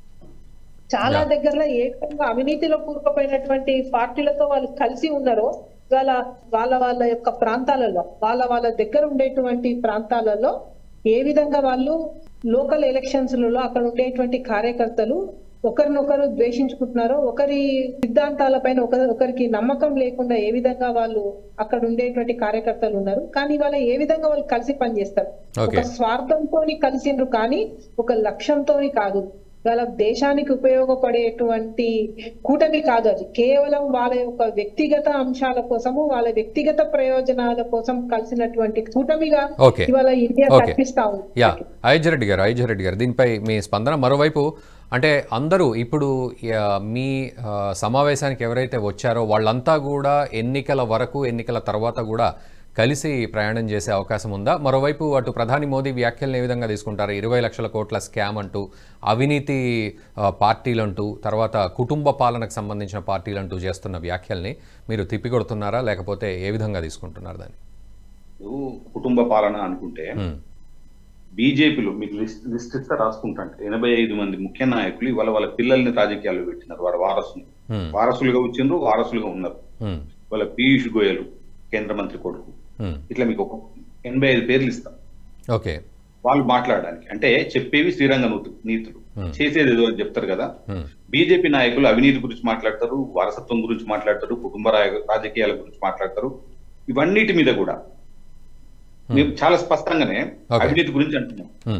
చాలా Yeah. దగ్గరలో ఏ విధంగా అవినీతిలో కూరుకుపోయినటువంటి పార్టీలతో వాళ్ళు కలిసి ఉన్నారో ఇవాళ వాళ్ళ వాళ్ళ యొక్క ప్రాంతాలలో వాళ్ళ వాళ్ళ దగ్గర ఉండేటువంటి ప్రాంతాలలో ఏ విధంగా వాళ్ళు లోకల్ ఎలక్షన్స్ లలో అక్కడ ఉండేటువంటి కార్యకర్తలు ఒకరినొకరు ద్వేషించుకుంటున్నారో ఒకరి సిద్ధాంతాల పైన ఒకరి ఒకరికి నమ్మకం లేకుండా ఏ విధంగా వాళ్ళు అక్కడ ఉండేటువంటి కార్యకర్తలు ఉన్నారు కానీ వాళ్ళ ఏ విధంగా వాళ్ళు కలిసి పనిచేస్తారు ఒక Okay. స్వార్థంతో కలిసిండ్రు కానీ ఒక లక్ష్యంతో కాదు వాళ్ళ దేశానికి ఉపయోగపడేటువంటి కూటమి కాదు అది కేవలం వాళ్ళ యొక్క వ్యక్తిగత అంశాల కోసము వాళ్ళ వ్యక్తిగత ప్రయోజనాల కోసం కలిసినటువంటి కూటమిగా Okay. ఇవాళ ఇండియా Okay. కనిపిస్తా ఉంది యా అయోధ్యరెడ్డి గారు అయోధ్యరెడ్డి గారు దీనిపై మీ స్పందన మరోవైపు అంటే అందరూ ఇప్పుడు యా, మీ ఆ, సమావేశానికి ఎవరైతే వచ్చారో వాళ్ళంతా కూడా ఎన్నికల వరకు ఎన్నికల తర్వాత కూడా కలిసి ప్రయాణం చేసే అవకాశం ఉందా మరోవైపు అటు ప్రధాని మోదీ వ్యాఖ్యలను ఏ విధంగా తీసుకుంటారు ఇరవై లక్షల కోట్ల స్కామ్ అంటూ అవినీతి ఆ, పార్టీలంటూ తర్వాత కుటుంబ పాలనకు సంబంధించిన పార్టీలంటూ చేస్తున్న వ్యాఖ్యల్ని మీరు తిప్పికొడుతున్నారా లేకపోతే ఏ విధంగా తీసుకుంటున్నారు దాన్ని నువ్వు కుటుంబ పాలన అనుకుంటే ఉమ్, బీజేపీలో మీకు లిస్ట్ లిస్ట్ ఇస్తే రాసుకుంటాంట ఎనభై ఐదు మంది ముఖ్య నాయకులు ఇవాళ వాళ్ళ పిల్లల్ని రాజకీయాల్లో పెట్టినారు వారి వారసులు ఉమ్, వారసులుగా వచ్చిండ్రు వారసులుగా ఉన్నారు ఉమ్, వాళ్ళ పీయూష్ గోయల్ కేంద్ర మంత్రి కొడుకు ఉమ్. ఇట్లా మీకు ఒక ఎనభై ఐదు పేర్లు ఇస్తాం ఓకే వాళ్ళు మాట్లాడడానికి అంటే చెప్పేవి శ్రీరంగ నూతు నీతులు Hmm. చేసేది ఏదో అని చెప్తారు కదా ఉమ్, బీజేపీ నాయకులు అవినీతి గురించి మాట్లాడతారు వారసత్వం గురించి మాట్లాడతారు కుటుంబ రాయ- రాజకీయాల గురించి మాట్లాడతారు ఇవన్నిటి మీద కూడా మేము చాలా స్పష్టంగానే Okay. అవినీతి గురించి అంటున్నాం ఉమ్,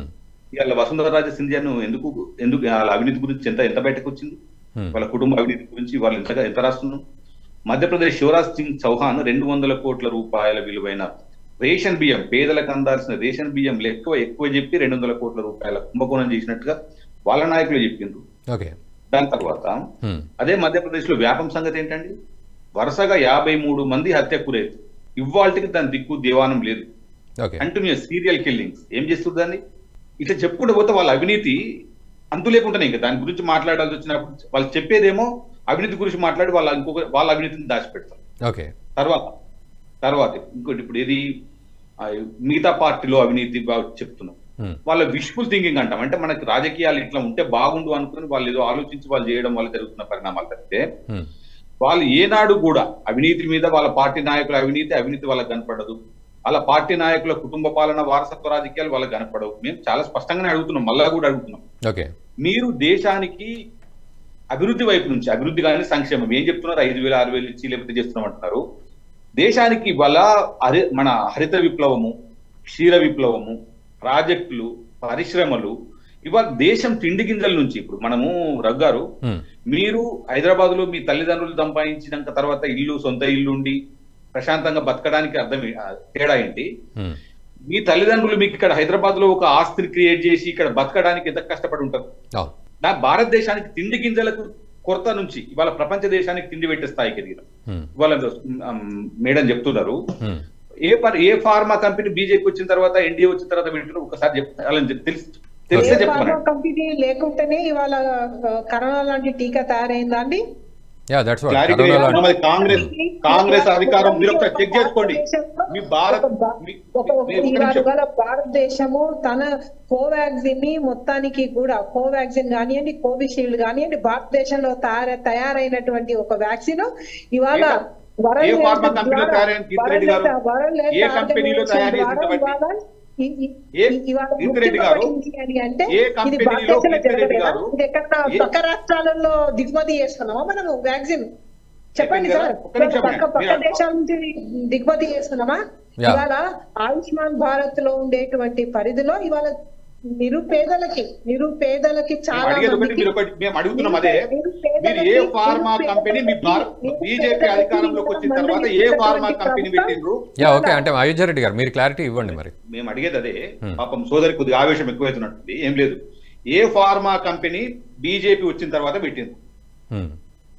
ఇవాళ వసుంధర రాజ సింధియాను ఎందుకు ఎందుకు వాళ్ళ అవినీతి గురించి ఎంత ఎంత బయటకు వచ్చింది Hmm. వాళ్ళ కుటుంబ అవినీతి గురించి వాళ్ళు ఎంతగా ఎంత రాస్తున్నాం మధ్యప్రదేశ్ శివరాజ్ సింగ్ చౌహాన్ రెండు వందల కోట్ల రూపాయల విలువైన రేషన్ బియ్యం పేదలకు అందాల్సిన రేషన్ బియ్యం ఎక్కువ ఎక్కువ చెప్పి రెండు వందల కోట్ల రూపాయల కుంభకోణం చేసినట్టుగా వాళ్ళ నాయకులు చెప్పిండ్రు ఓకే దాని తర్వాత హ్మ్. అదే మధ్యప్రదేశ్ లో వ్యాపం సంగతి ఏంటండి వరుసగా యాభై మూడు మంది హత్య గురైంది ఇవాళకి దాని దిక్కు దేవానం లేదు ఓకే కంటిన్యూస్ సీరియల్ కిల్లింగ్స్ ఏం చేస్తుంది దాన్ని ఇట్లా చెప్పుకుంటూ పోతే వాళ్ళ అవినీతి అంతు లేకుండానే ఇంకా దాని గురించి మాట్లాడాల్సి వచ్చినప్పుడు వాళ్ళు చెప్పేదేమో అవినీతి గురించి మాట్లాడి వాళ్ళ ఇంకొక వాళ్ళ అవినీతిని దాచిపెడతారు ఓకే తర్వాత తర్వాత ఇంకోటి ఇప్పుడు ఇది ఆ, మిగతా పార్టీలో అవినీతి బాగా చెప్తున్నాం హ్మ్. వాళ్ళ విష్ఫుల్ థింకింగ్ అంటాం అంటే మనకి రాజకీయాలు ఇట్లా ఉంటే బాగుండు అనుకుని వాళ్ళు ఏదో ఆలోచించి వాళ్ళు చేయడం వల్ల జరుగుతున్న పరిణామాలు తప్పితే హ్మ్. వాళ్ళు ఏనాడు కూడా అవినీతి మీద వాళ్ళ పార్టీ నాయకుల అవినీతి అవినీతి వాళ్ళకి కనపడదు వాళ్ళ పార్టీ నాయకుల కుటుంబ పాలన వారసత్వ రాజకీయాలు వాళ్ళకి కనపడవు మేము చాలా స్పష్టంగానే అడుగుతున్నాం మళ్ళా కూడా అడుగుతున్నాం ఓకే మీరు దేశానికి అభివృద్ధి వైపు నుంచి అభివృద్ధి కానీ సంక్షేమం ఏం చెప్తున్నారు ఐదు వేల ఆరు వేలు ఇచ్చి లేకపోతే చేస్తున్నాం అంటున్నారు దేశానికి ఇవాళ హరి మన హరిత విప్లవము క్షీర విప్లవము ప్రాజెక్టులు పరిశ్రమలు ఇవాళ దేశం తిండి గింజల నుంచి ఇప్పుడు మనము రగ్గారు హ్మ్. మీరు హైదరాబాద్ లో మీ తల్లిదండ్రులు సంపాదించినాక తర్వాత ఇల్లు సొంత ఇల్లు ఉండి ప్రశాంతంగా బతకడానికి అర్థం ఏ- ఆ, తేడా ఏంటి హ్మ్. మీ తల్లిదండ్రులు మీకు ఇక్కడ హైదరాబాద్ లో ఒక ఆస్తిని క్రియేట్ చేసి ఇక్కడ బతకడానికి ఎంత కష్టపడి ఉంటారు అవును నా భారతదేశానికి తిండి గింజలకు కొరత నుంచి ఇవాళ ప్రపంచ దేశానికి తిండి పెట్టే స్థాయికి ఎదిగిన హ్మ్. ఇవాళ ఉమ్, మేడం చెప్తున్నారు హ్మ్. ఏ పర్ ఏ ఫార్మా కంపెనీ బీజేపీ వచ్చిన తర్వాత ఎన్డీఏ వచ్చిన తర్వాత వింటున్నారు ఒకసారి చెప్తారని తెలిసి తెలిసే ఏ ఫార్మా చెప్తున్నాను కంపెనీ లేకుంటేనే ఇవాళ ఆ, కరోనా లాంటి టీకా తయారైందా అండి yeah that's what clarity corona లాంటి మరి కాంగ్రెస్ కాంగ్రెస్ అధికారం మీరు ఒకసారి చెక్ చేసుకోండి మీ భారత్ మీ- ఒక- ఒక- మీ- ఒక్క ఇవాళ నిమిషం. ఇవాళ భారతదేశము తన కోవాక్సిన్ ని మొత్తానికి కూడా కోవాక్సిన్ కానివ్వండి కోవిషీల్డ్ కానివ్వండి భారతదేశంలో తయార తయారైనటువంటి ఒక వ్యాక్సిన్ ఇవాళ ఏ- వరల్డ్ ఏ ఫార్మా హెల్త్ కంపెనీలో ద్వారా- తయారైంది కీర్తిరెడ్డి గారు? వరల్డ్ వరల్డ్ హెల్త్ ఏ కంపెనీలో ఆర్గనైజేషన్ తయారు చేసింది ద్వారా కాబట్టి? ఇవాళ ఈ- ఈ- ఏ- ఈ- ఇవాళ కీర్తిరెడ్డి గారు? గుర్తింపబడింది అని అంటే ఏ ఇది కంపెనీలో భారతదేశంలో కీర్తిరెడ్డి జరగలేదా? గారు? ఇది ఎక్కడ ఏ- పక్క రాష్ట్రాలలో దిగుమతి చేస్తున్నామా మనము వ్యాక్సిన్ చెప్పండి చెప్పింది సార్ కదా? ఒక్క నిమిషం పక్క పక్క మీరు- దేశాల నుంచి దిగుమతి చేస్తున్నామా యా. ఇవాళ ఆయుష్మాన్ భారత్ లో ఉండేటువంటి పరిధిలో ఇవాళ నిరుపేదలకి నిరుపేదలకి మేము చాలా అడిగేది ఒకటి మందికి మీరు ఒకటి మేము అడుగుతున్నాం అదే నిరుపేదలకి- మీరు ఏ ఫార్మా కంపెనీ మీ భారత్ నిరుపేదలకి బీజేపీ అధికారంలోకి వచ్చిన తర్వాత ఏ ఫార్మా కంపెనీ పెట్టిండ్రు యా ఓకే అంటే అయోధ్య రెడ్డి గారు మీరు క్లారిటీ ఇవ్వండి మరి మేము అడిగేది అదే Hmm. పాపం సోదరి కొద్దిగా ఆవేశం ఎక్కువైతున్నట్టుంది ఏం లేదు ఏ ఫార్మా కంపెనీ బీజేపీ వచ్చిన తర్వాత పెట్టింది హ్మ్.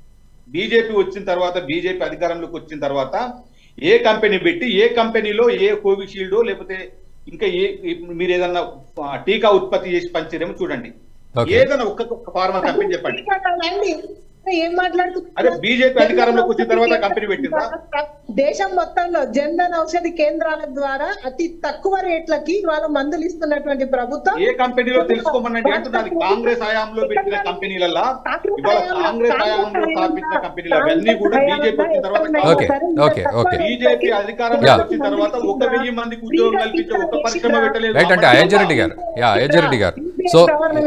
బీజేపీ వచ్చిన తర్వాత బీజేపీ అధికారంలోకి వచ్చిన తర్వాత ఏ కంపెనీ పెట్టి ఏ కంపెనీలో ఏ కోవిషీల్డ్ లేకపోతే ఇంకా ఏ మీరు ఏదన్నా ఆ, టీకా ఉత్పత్తి చేసి పంచేదేమో చూడండి Okay. ఏదైనా ఒక్క ఒక్క ఫార్మా కంపెనీ చెప్పండి అండి ఏం మాట్లాడుతున్నారు అదే బీజేపీ అధికారంలోకి వచ్చిన తర్వాత కంపెనీ పెట్టిందా దేశం మొత్తంలో జన్ధన్ ఔషధి కేంద్రాల ద్వారా అతి తక్కువ రేట్లకి ఇవాళ మందులు ఇస్తున్నటువంటి ప్రభుత్వం ఏ కంపెనీలో తెలుసుకోమనండి అంటున్నది కాంగ్రెస్ హయాంలో పెట్టిన కంపెనీలల్లా ఇవాళ కాంగ్రెస్ హయాంలో స్థాపించిన కంపెనీలు అవన్నీ కూడా బీజేపీ వచ్చిన తర్వాత ఓకే, ఓకే, ఓకే. బీజేపీ అధికారంలో యా. వచ్చిన తర్వాత ఒక వెయ్యి మందికి ఉద్యోగం కల్పించే ఒక్క పరిశ్రమ పెట్టలేదు రైట్ అంటే అయోధ్య రెడ్డి గారు యా అయోధ్య రెడ్డి గారు సో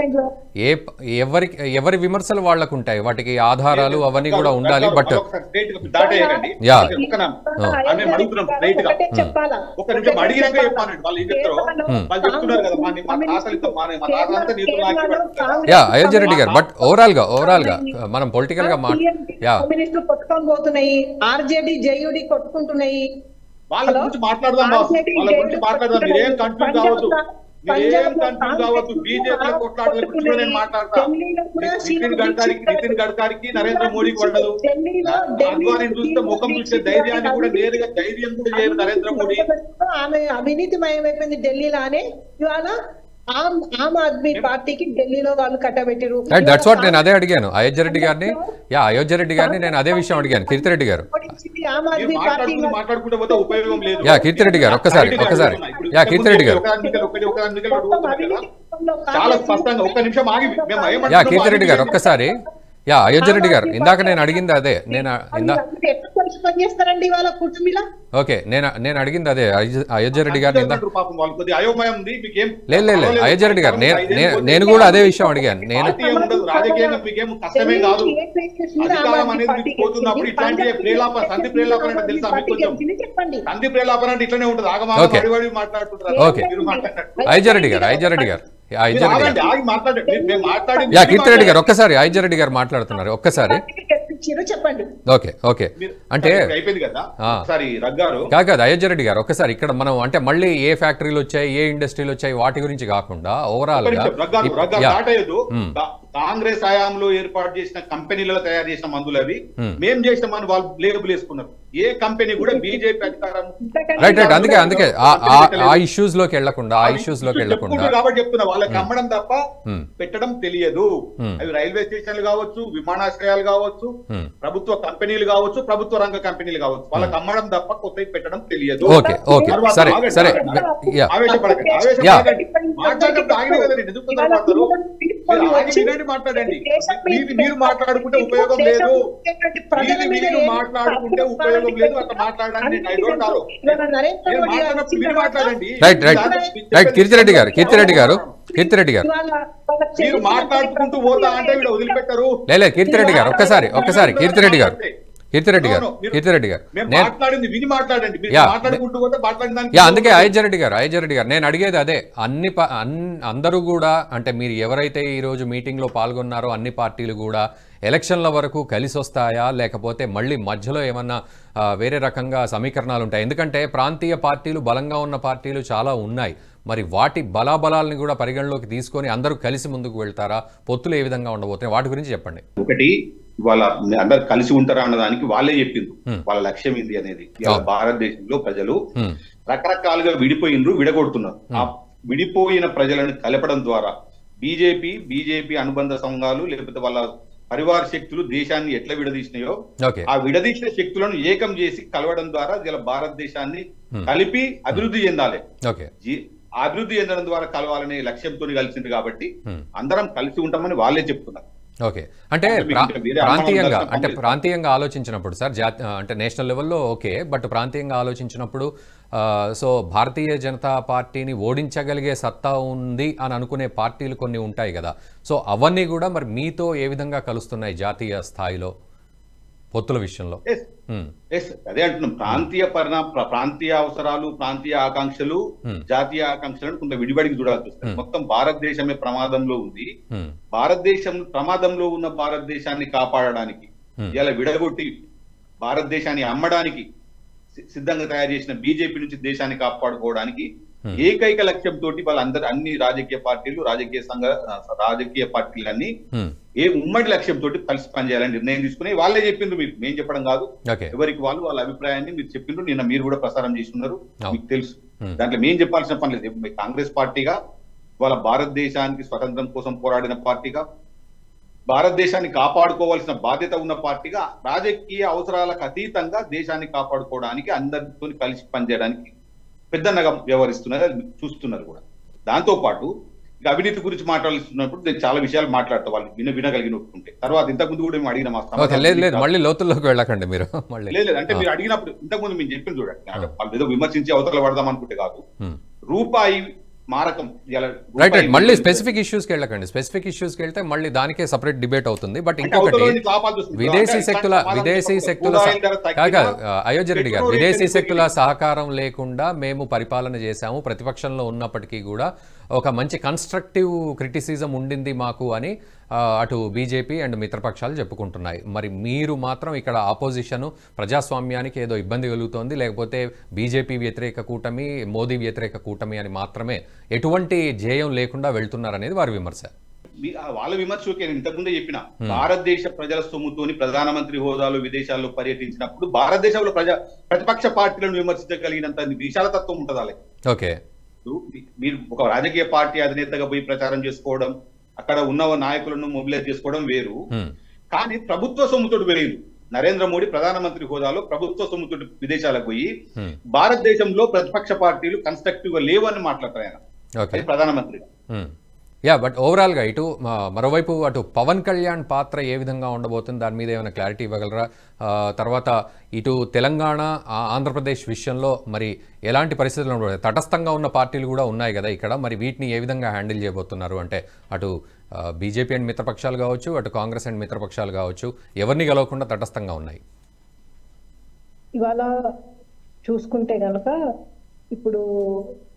ఏ ఎవరి ఎవరి విమర్శలు వాళ్ళకు ఉంటాయి వాటికి ఆధారాలు అవన్నీ కూడా ఉండాలి బట్ దాటేయకండి యా. ఒక్క నా- ఆమె అడుగుతున్నాం స్ట్రైట్ గా ఒకటే చెప్పాలా ఒక్క నిమిషం అడిగినాక చెప్పానండి వాళ్ళు ఏం చెప్తారో Hmm. వాళ్ళు చెప్తున్నారు కదా మా మా తాతలతో మా మా తాతలంతా నీతో లాక్కి యా అయోధ్య రెడ్డి గారు బట్ ఓవరాల్ గా ఓవరాల్ గా మనం పొలిటికల్ గా మాట్ యా కమ్యూనిస్టులు కొట్టుకొని పోతున్నాయి ఆర్జేడి జేయుడి కొట్టుకుంటున్నాయి వాళ్ళ హలో? గురించి మాట్లాడదాం బాబు ఆర్జేడీ వాళ్ళ గురించి జేడీ మాట్లాడదాం మీరేం కన్ఫ్యూజ్ కావద్దు మీరేం పంజాబ్లో కన్ఫ్యూజ్ కావద్దు బీజేపీలో కొట్లాడే గురించి నేను మాట్లాడతా ఢిల్లీలో కూడా నితిన్ గడ్కరీకి నితిన్ గడ్కరీకి నరేంద్ర మోడీకి పడ్డదు ఢిల్లీలో అద్వానీ చూస్తే ముఖం చూస్తే ధైర్యాన్ని కూడా నేరుగా ధైర్యం కూడా చేయరు నరేంద్ర మోడీ ఆమె అవినీతిమయమైపోయింది ఢిల్లీలో అని ఇవాళ ఆమ్ ఆమ్ ఆద్మీ పార్టీకి ఢిల్లీలో వాళ్ళు కట్టబెట్టిరు రైట్ దట్స్ వాట్ నేను అదే అడిగాను అయోధ్య రెడ్డి గారిని యా అయోధ్య రెడ్డి గారిని నేను అదే విషయం అడిగాను కీర్తిరెడ్డి గారు ఆమ్ మీరు ఆద్మీ పార్టీ మాట్లాడుకుంటూ మాట్లాడుకుంటూ పోతే ఉపయోగం లేదు యా కీర్తిరెడ్డి గారు ఒక్కసారి ఒక్కసారి యా కీర్తిరెడ్డి గారు ఒక ఎన్నికలు ఒకటి ఒక ఎన్నికలు అడుగుతున్నారు కదా చాలా స్పష్టంగా ఒక్క నిమిషం ఆగి మేము యా ఏమంటున్నామో కీర్తిరెడ్డి గారు ఆగి ఒక్కసారి యా అయోధ్య రెడ్డి గారు ఇందాక నేను అడిగింది అదే నేను ఇందా ఎట్లా కలిసి పనిచేస్తారండి ఇవాళ కూటమిలా ఓకే నేను నేను అడిగింది అదే అయోధ్య- అయోధ్య రెడ్డి గారిని ఇందా అంటారు పాపం వాళ్ళు కొద్దిగా అయోమయం ఉంది మీకేం లేదు లేదు లేదు అయోధ్య రెడ్డి గారు నేను నేను నేను కూడా అదే విషయం అడిగాను నేను పార్టీ ఏం ఉండదు రాజకీయంగా మీకేం కష్టమే కాదు అధికారం అనేది మీకు పోతున్నప్పుడు ఇట్లాంటి ప్రేలాపన సంధి ప్రేలాపన అంటే తెలుసా మీకు కొంచెం చెప్పండి సంధి ప్రేలాపన అంటే ఇట్లనే ఉంటుంది ఆగమాగం ఓకే. అడివడి మాట్లాడుతుంటారు ఓకే. మీరు మాట్లాడినట్టు అయోధ్య రెడ్డి గారు అయోధ్య రెడ్డి గారు అయ్యర్ రెడ్డి ఆగండి, గారు ఆగి మాట్లాడండి మీరు- మేము మాట్లాడింది యా కీర్తిరెడ్డి గారు ఒక్కసారి అయ్యర్ రెడ్డి గారు మాట్లాడుతున్నారు ఒక్కసారి తెప్పించారు చెప్పండి ఓకే ఓకే మీరు- అంటే ఇప్పుడు అయిపోయింది కదా ఆ. ఒకసారి రగ్గారు కాదు కాదు అయోధ్య రెడ్డి గారు ఒకసారి ఇక్కడ మనం అంటే మళ్ళీ ఏ ఫ్యాక్టరీలు వచ్చాయి ఏ ఇండస్ట్రీలు వచ్చాయి వాటి గురించి కాకుండా ఓవరాల్ గా రగ్గారు ఇప్- రగ్గారు యా. దాటేయదు మ్మ్. కా- కాంగ్రెస్ హయాంలో ఏర్పాటు చేసిన కంపెనీలలో తయారు చేసిన మందులు అవి మ్మ్. మేం చేసినామని వాళ్ళు లేబుల్ వేసుకున్నారు ఏ కంపెనీ కూడా బీజేపీ అధికారం రైట్ రైట్ అందుకే అందుకే ఆ- ఆ- ఆ ఇష్యూస్ లోకి వెళ్లకుండా ఆ ఇష్యూస్ లోకి వెళ్లకుండా చెప్పుకుంటారు కాబట్టి చెప్తున్నా వాళ్ళకి అమ్మడం తప్ప మ్మ్. పెట్టడం తెలియదు మ్మ్. అవి రైల్వే స్టేషన్లు కావచ్చు విమానాశ్రయాలు కావచ్చు మ్మ్. ప్రభుత్వ కంపెనీలు కావచ్చు ప్రభుత్వ రంగ కంపెనీలు కావచ్చు వాళ్ళకి అమ్మడం తప్ప కొత్తవి పెట్టడం తెలియదు ఓకే ఓకే తర్వాత సరే ఆగండి, సరే ఆగండి. Yeah ఆవేశపడకండి yeah. ఆవేశపడకండి మాట్లాడినప్పుడు ఆగిన కదండి ఎందుకు తొందరపడతారు? మీరు ఆగి వినండి మాట్లాడండి మీది మీరు మాట్లాడుకుంటే ఉపయోగం లేదు మీది మీరు మాట్లాడుకుంటే ఉపయోగం లేదు అట్లా మాట్లాడడానికి ఐ డోంట్ అలో నేను మాట్లాడినప్పుడు మీరు మాట్లాడండి రైట్ రైట్ రైట్ కీర్తిరెడ్డి గారు కీర్తిరెడ్డి గారు కీర్తిరెడ్డి గారు మీరు మాట్లాడుకుంటూ పోతా అంటే వీడు వదిలిపెట్టరు లేలే కీర్తిరెడ్డి గారు ఒక్కసారి ఒక్కసారి కీర్తిరెడ్డి గారు కీర్తిరెడ్డి గారు కీర్తిరెడ్డి గారు మేము నేను మాట్లాడింది విని మాట్లాడండి మీరు యా. మాట్లాడుకుంటూ పోతే మాట్లాడిన దానికి యా అందుకే అయ్యరెడ్డి గారు అయ్యరెడ్డి గారు నేను అడిగేది అదే అన్ని పా- అన్- అందరూ కూడా అంటే మీరు ఎవరైతే ఈ రోజు మీటింగ్ లో పాల్గొన్నారో అన్ని పార్టీలు కూడా ఎలక్షన్ల వరకు కలిసి వస్తాయా లేకపోతే మళ్ళీ మధ్యలో ఏమన్నా ఆ, వేరే రకంగా సమీకరణాలు ఉంటాయి ఎందుకంటే ప్రాంతీయ పార్టీలు బలంగా ఉన్న పార్టీలు చాలా ఉన్నాయి మరి వాటి బలాబలాల్ని కూడా పరిగణలోకి తీసుకొని అందరూ కలిసి ముందుకు వెళ్తారా పొత్తులు ఏ విధంగా ఉండబోతున్నాయి వాటి గురించి చెప్పండి ఒకటి వాళ్ళ అందరు కలిసి ఉంటారా అన్నదానికి వాళ్ళే చెప్పిండ్రు Hmm. వాళ్ళ లక్ష్యం ఏంది అనేది ఇవాళ అవును. భారతదేశంలో ప్రజలు హ్మ్, రకరకాలుగా విడిపోయిండ్రు విడగొడుతున్నారు ఆ విడిపోయిన ప్రజలను కలపడం ద్వారా బీజేపీ బీజేపీ అనుబంధ సంఘాలు లేకపోతే వాళ్ళ పరివార శక్తులు దేశాన్ని ఎట్లా విడదీసినాయో ఓకే ఆ విడదీసిన శక్తులను ఏకం చేసి కలవడం ద్వారా ఇలా భారతదేశాన్ని Hmm. కలిపి అభివృద్ధి చెందాలి ఓకే జీ- ఆ అభివృద్ధి చెందడం ద్వారా కలవాలనే లక్ష్యంతో కలిసింది కాబట్టి హ్మ్. అందరం కలిసి ఉంటామని వాళ్ళే చెప్తున్నారు ఓకే అంటే అంటే మీకు ప్రా- ఇంకా వేరే అనుమానం ప్రాంతీయంగా ఉండాల్సిన అంటే పని లేదు. ప్రాంతీయంగా ఆలోచించినప్పుడు సార్ జాతి అంటే నేషనల్ లెవెల్లో ఓకే బట్ ప్రాంతీయంగా ఆలోచించినప్పుడు ఆ, సో భారతీయ జనతా పార్టీని ఓడించగలిగే సత్తా ఉంది అని అనుకునే పార్టీలు కొన్ని ఉంటాయి కదా సో అవన్నీ కూడా మరి మీతో ఏ విధంగా కలుస్తున్నాయి జాతీయ స్థాయిలో పొత్తుల విషయంలో Yes. హ్మ్, ఎస్ అదే అంటున్నాం ప్రాంతీయ పరిణా ప్ర- ప్రాంతీయ అవసరాలు ప్రాంతీయ ఆకాంక్షలు Hmm. జాతీయ ఆకాంక్షలను కొంత విడిబడికి చూడాల్సి వస్తుంది Hmm. మొత్తం భారతదేశమే ప్రమాదంలో ఉంది హ్మ్, భారతదేశం ప్రమాదంలో ఉన్న భారతదేశాన్ని కాపాడడానికి Hmm. ఇలా విడగొట్టి భారతదేశాన్ని అమ్మడానికి సి- సిద్ధంగా తయారు చేసిన బీజేపీ నుంచి దేశాన్ని కాపాడుకోవడానికి Hmm. ఏకైక లక్ష్యంతో వాళ్ళందరూ అన్ని రాజకీయ పార్టీలు రాజకీయ సంఘ రాజకీయ పార్టీలన్నీ హ్మ్, ఏ ఉమ్మడి లక్ష్యంతో కలిసి పనిచేయాలని నిర్ణయం తీసుకుని వాళ్ళే చెప్పిండ్రు మీరు మేము చెప్పడం కాదు ఓకే ఎవరికి వాళ్ళు వాళ్ళ అభిప్రాయాన్ని మీరు చెప్పిండ్రు నిన్న మీరు కూడా ప్రసారం చేస్తున్నారు అవును. మీకు తెలుసు Hmm. దాంట్లో మేము చెప్పాల్సిన పని లేదు మీ కాంగ్రెస్ పార్టీగా వాళ్ళ భారతదేశానికి స్వతంత్రం కోసం పోరాడిన పార్టీగా భారతదేశాన్ని కాపాడుకోవాల్సిన బాధ్యత ఉన్న పార్టీగా రాజకీయ అవసరాలకు అతీతంగా దేశాన్ని కాపాడుకోవడానికి అందరితో కలిసి పనిచేయడానికి పెద్దన్నగా వ్యవహరిస్తున్నారు అది చూస్తున్నారు కూడా దాంతో పాటు ఇక అవినీతి గురించి మాట్లాడుతున్నప్పుడు నేను చాలా విషయాలు మాట్లాడతా వాళ్ళు విన వినగలిగిన ఒప్పుకుంటే తర్వాత ఇంతకు ముందు కూడా మేము అడిగిన మా ఓకే లేదు లేదు మళ్ళీ లోతుల్లోకి వెళ్ళకండి మీరు మళ్ళీ లేదు లేదు, అంటే మీరు అడిగినప్పుడు ఇంతకు ముందు మేము చెప్పింది చూడండి అంటే వాళ్ళు ఏదో విమర్శించి అవతల పడదాం అనుకుంటే కాదు హ్మ్. రూపాయి మారకం ఇలా రైట్ రైట్ రూపాయి మళ్ళీ విలువ స్పెసిఫిక్ ఇష్యూస్కి వెళ్ళకండి స్పెసిఫిక్ ఇష్యూస్కి వెళ్తే మళ్ళీ దానికే సపరేట్ డిబేట్ అవుతుంది బట్ అంటే ఇంకొకటి అవతల వాళ్ళని కాపాల్సి వస్తుంది. విదేశీ అంటే శక్తుల ఇట్లాంటి విదేశీ సమాధానం శక్తుల చెప్పకుండా సహ- ధర తగ్గినా కాదు కాదు, అయోధ్య రెడ్డి గారు పెట్రోల్ రేట్లు విదేశీ శక్తుల పెరిగినాయి. సహకారం లేకుండా మేము పరిపాలన చేశాము ప్రతిపక్షంలో ఉన్నప్పటికీ కూడా ఒక మంచి కన్స్ట్రక్టివ్ క్రిటిసిజం ఉండింది మాకు అని ఆ, అటు బీజేపీ అండ్ మిత్రపక్షాలు చెప్పుకుంటున్నాయి మరి మీరు మాత్రం ఇక్కడ ఆపోజిషన్ ప్రజాస్వామ్యానికి ఏదో ఇబ్బంది కలుగుతోంది లేకపోతే బీజేపీ వ్యతిరేక కూటమి మోదీ వ్యతిరేక కూటమి అని మాత్రమే ఎటువంటి ధ్యేయం లేకుండా వెళ్తున్నారనేది వారి విమర్శ మీ- ఆ వాళ్ళ విమర్శకే నేను ఇంతకుముందే చెప్పిన భారతదేశ ప్రజల సొమ్ముతోని ప్రధానమంత్రి హోదాలో విదేశాల్లో పర్యటించినప్పుడు భారతదేశంలో ప్రజా ప్రతిపక్ష పార్టీలను విమర్శించగలిగినంత విశాలతత్వం ఉంటుంది వాళ్ళకి ఓకే మీ- మీరు ఒక రాజకీయ పార్టీ అధినేతగా పోయి ప్రచారం చేసుకోవడం అక్కడ ఉన్న నాయకులను మొబిలైజ్ చేసుకోవడం వేరు హ్మ్. కానీ ప్రభుత్వ సొమ్ముతోటి వెళ్ళింది నరేంద్ర మోడీ ప్రధానమంత్రి హోదాలో ప్రభుత్వ సొమ్ముతోటి విదేశాలకు పోయి హ్మ్. భారతదేశంలో ప్రతిపక్ష పార్టీలు కన్స్ట్రక్టివ్ గా లేవని మాట్లాడతారు ఆయన ఓకే అది ప్రధానమంత్రిగా యా బట్ ఓవరాల్గా ఇటు ఆ, మరోవైపు అటు పవన్ కళ్యాణ్ పాత్ర ఏ విధంగా ఉండబోతుంది దాని మీద ఏమైనా క్లారిటీ ఇవ్వగలరా ఆ, తర్వాత ఇటు తెలంగాణ ఆ, ఆంధ్రప్రదేశ్ విషయంలో మరి ఎలాంటి పరిస్థితులు ఉండబోతాయి తటస్థంగా ఉన్న పార్టీలు కూడా ఉన్నాయి కదా ఇక్కడ మరి వీటిని ఏ విధంగా హ్యాండిల్ చేయబోతున్నారు అంటే అటు బీజేపీ అండ్ మిత్రపక్షాలు కావచ్చు అటు కాంగ్రెస్ అండ్ మిత్రపక్షాలు కావచ్చు ఎవరిని గెలవకుండా తటస్థంగా ఉన్నాయి ఇవాళ చూసుకుంటే గనక ఇప్పుడు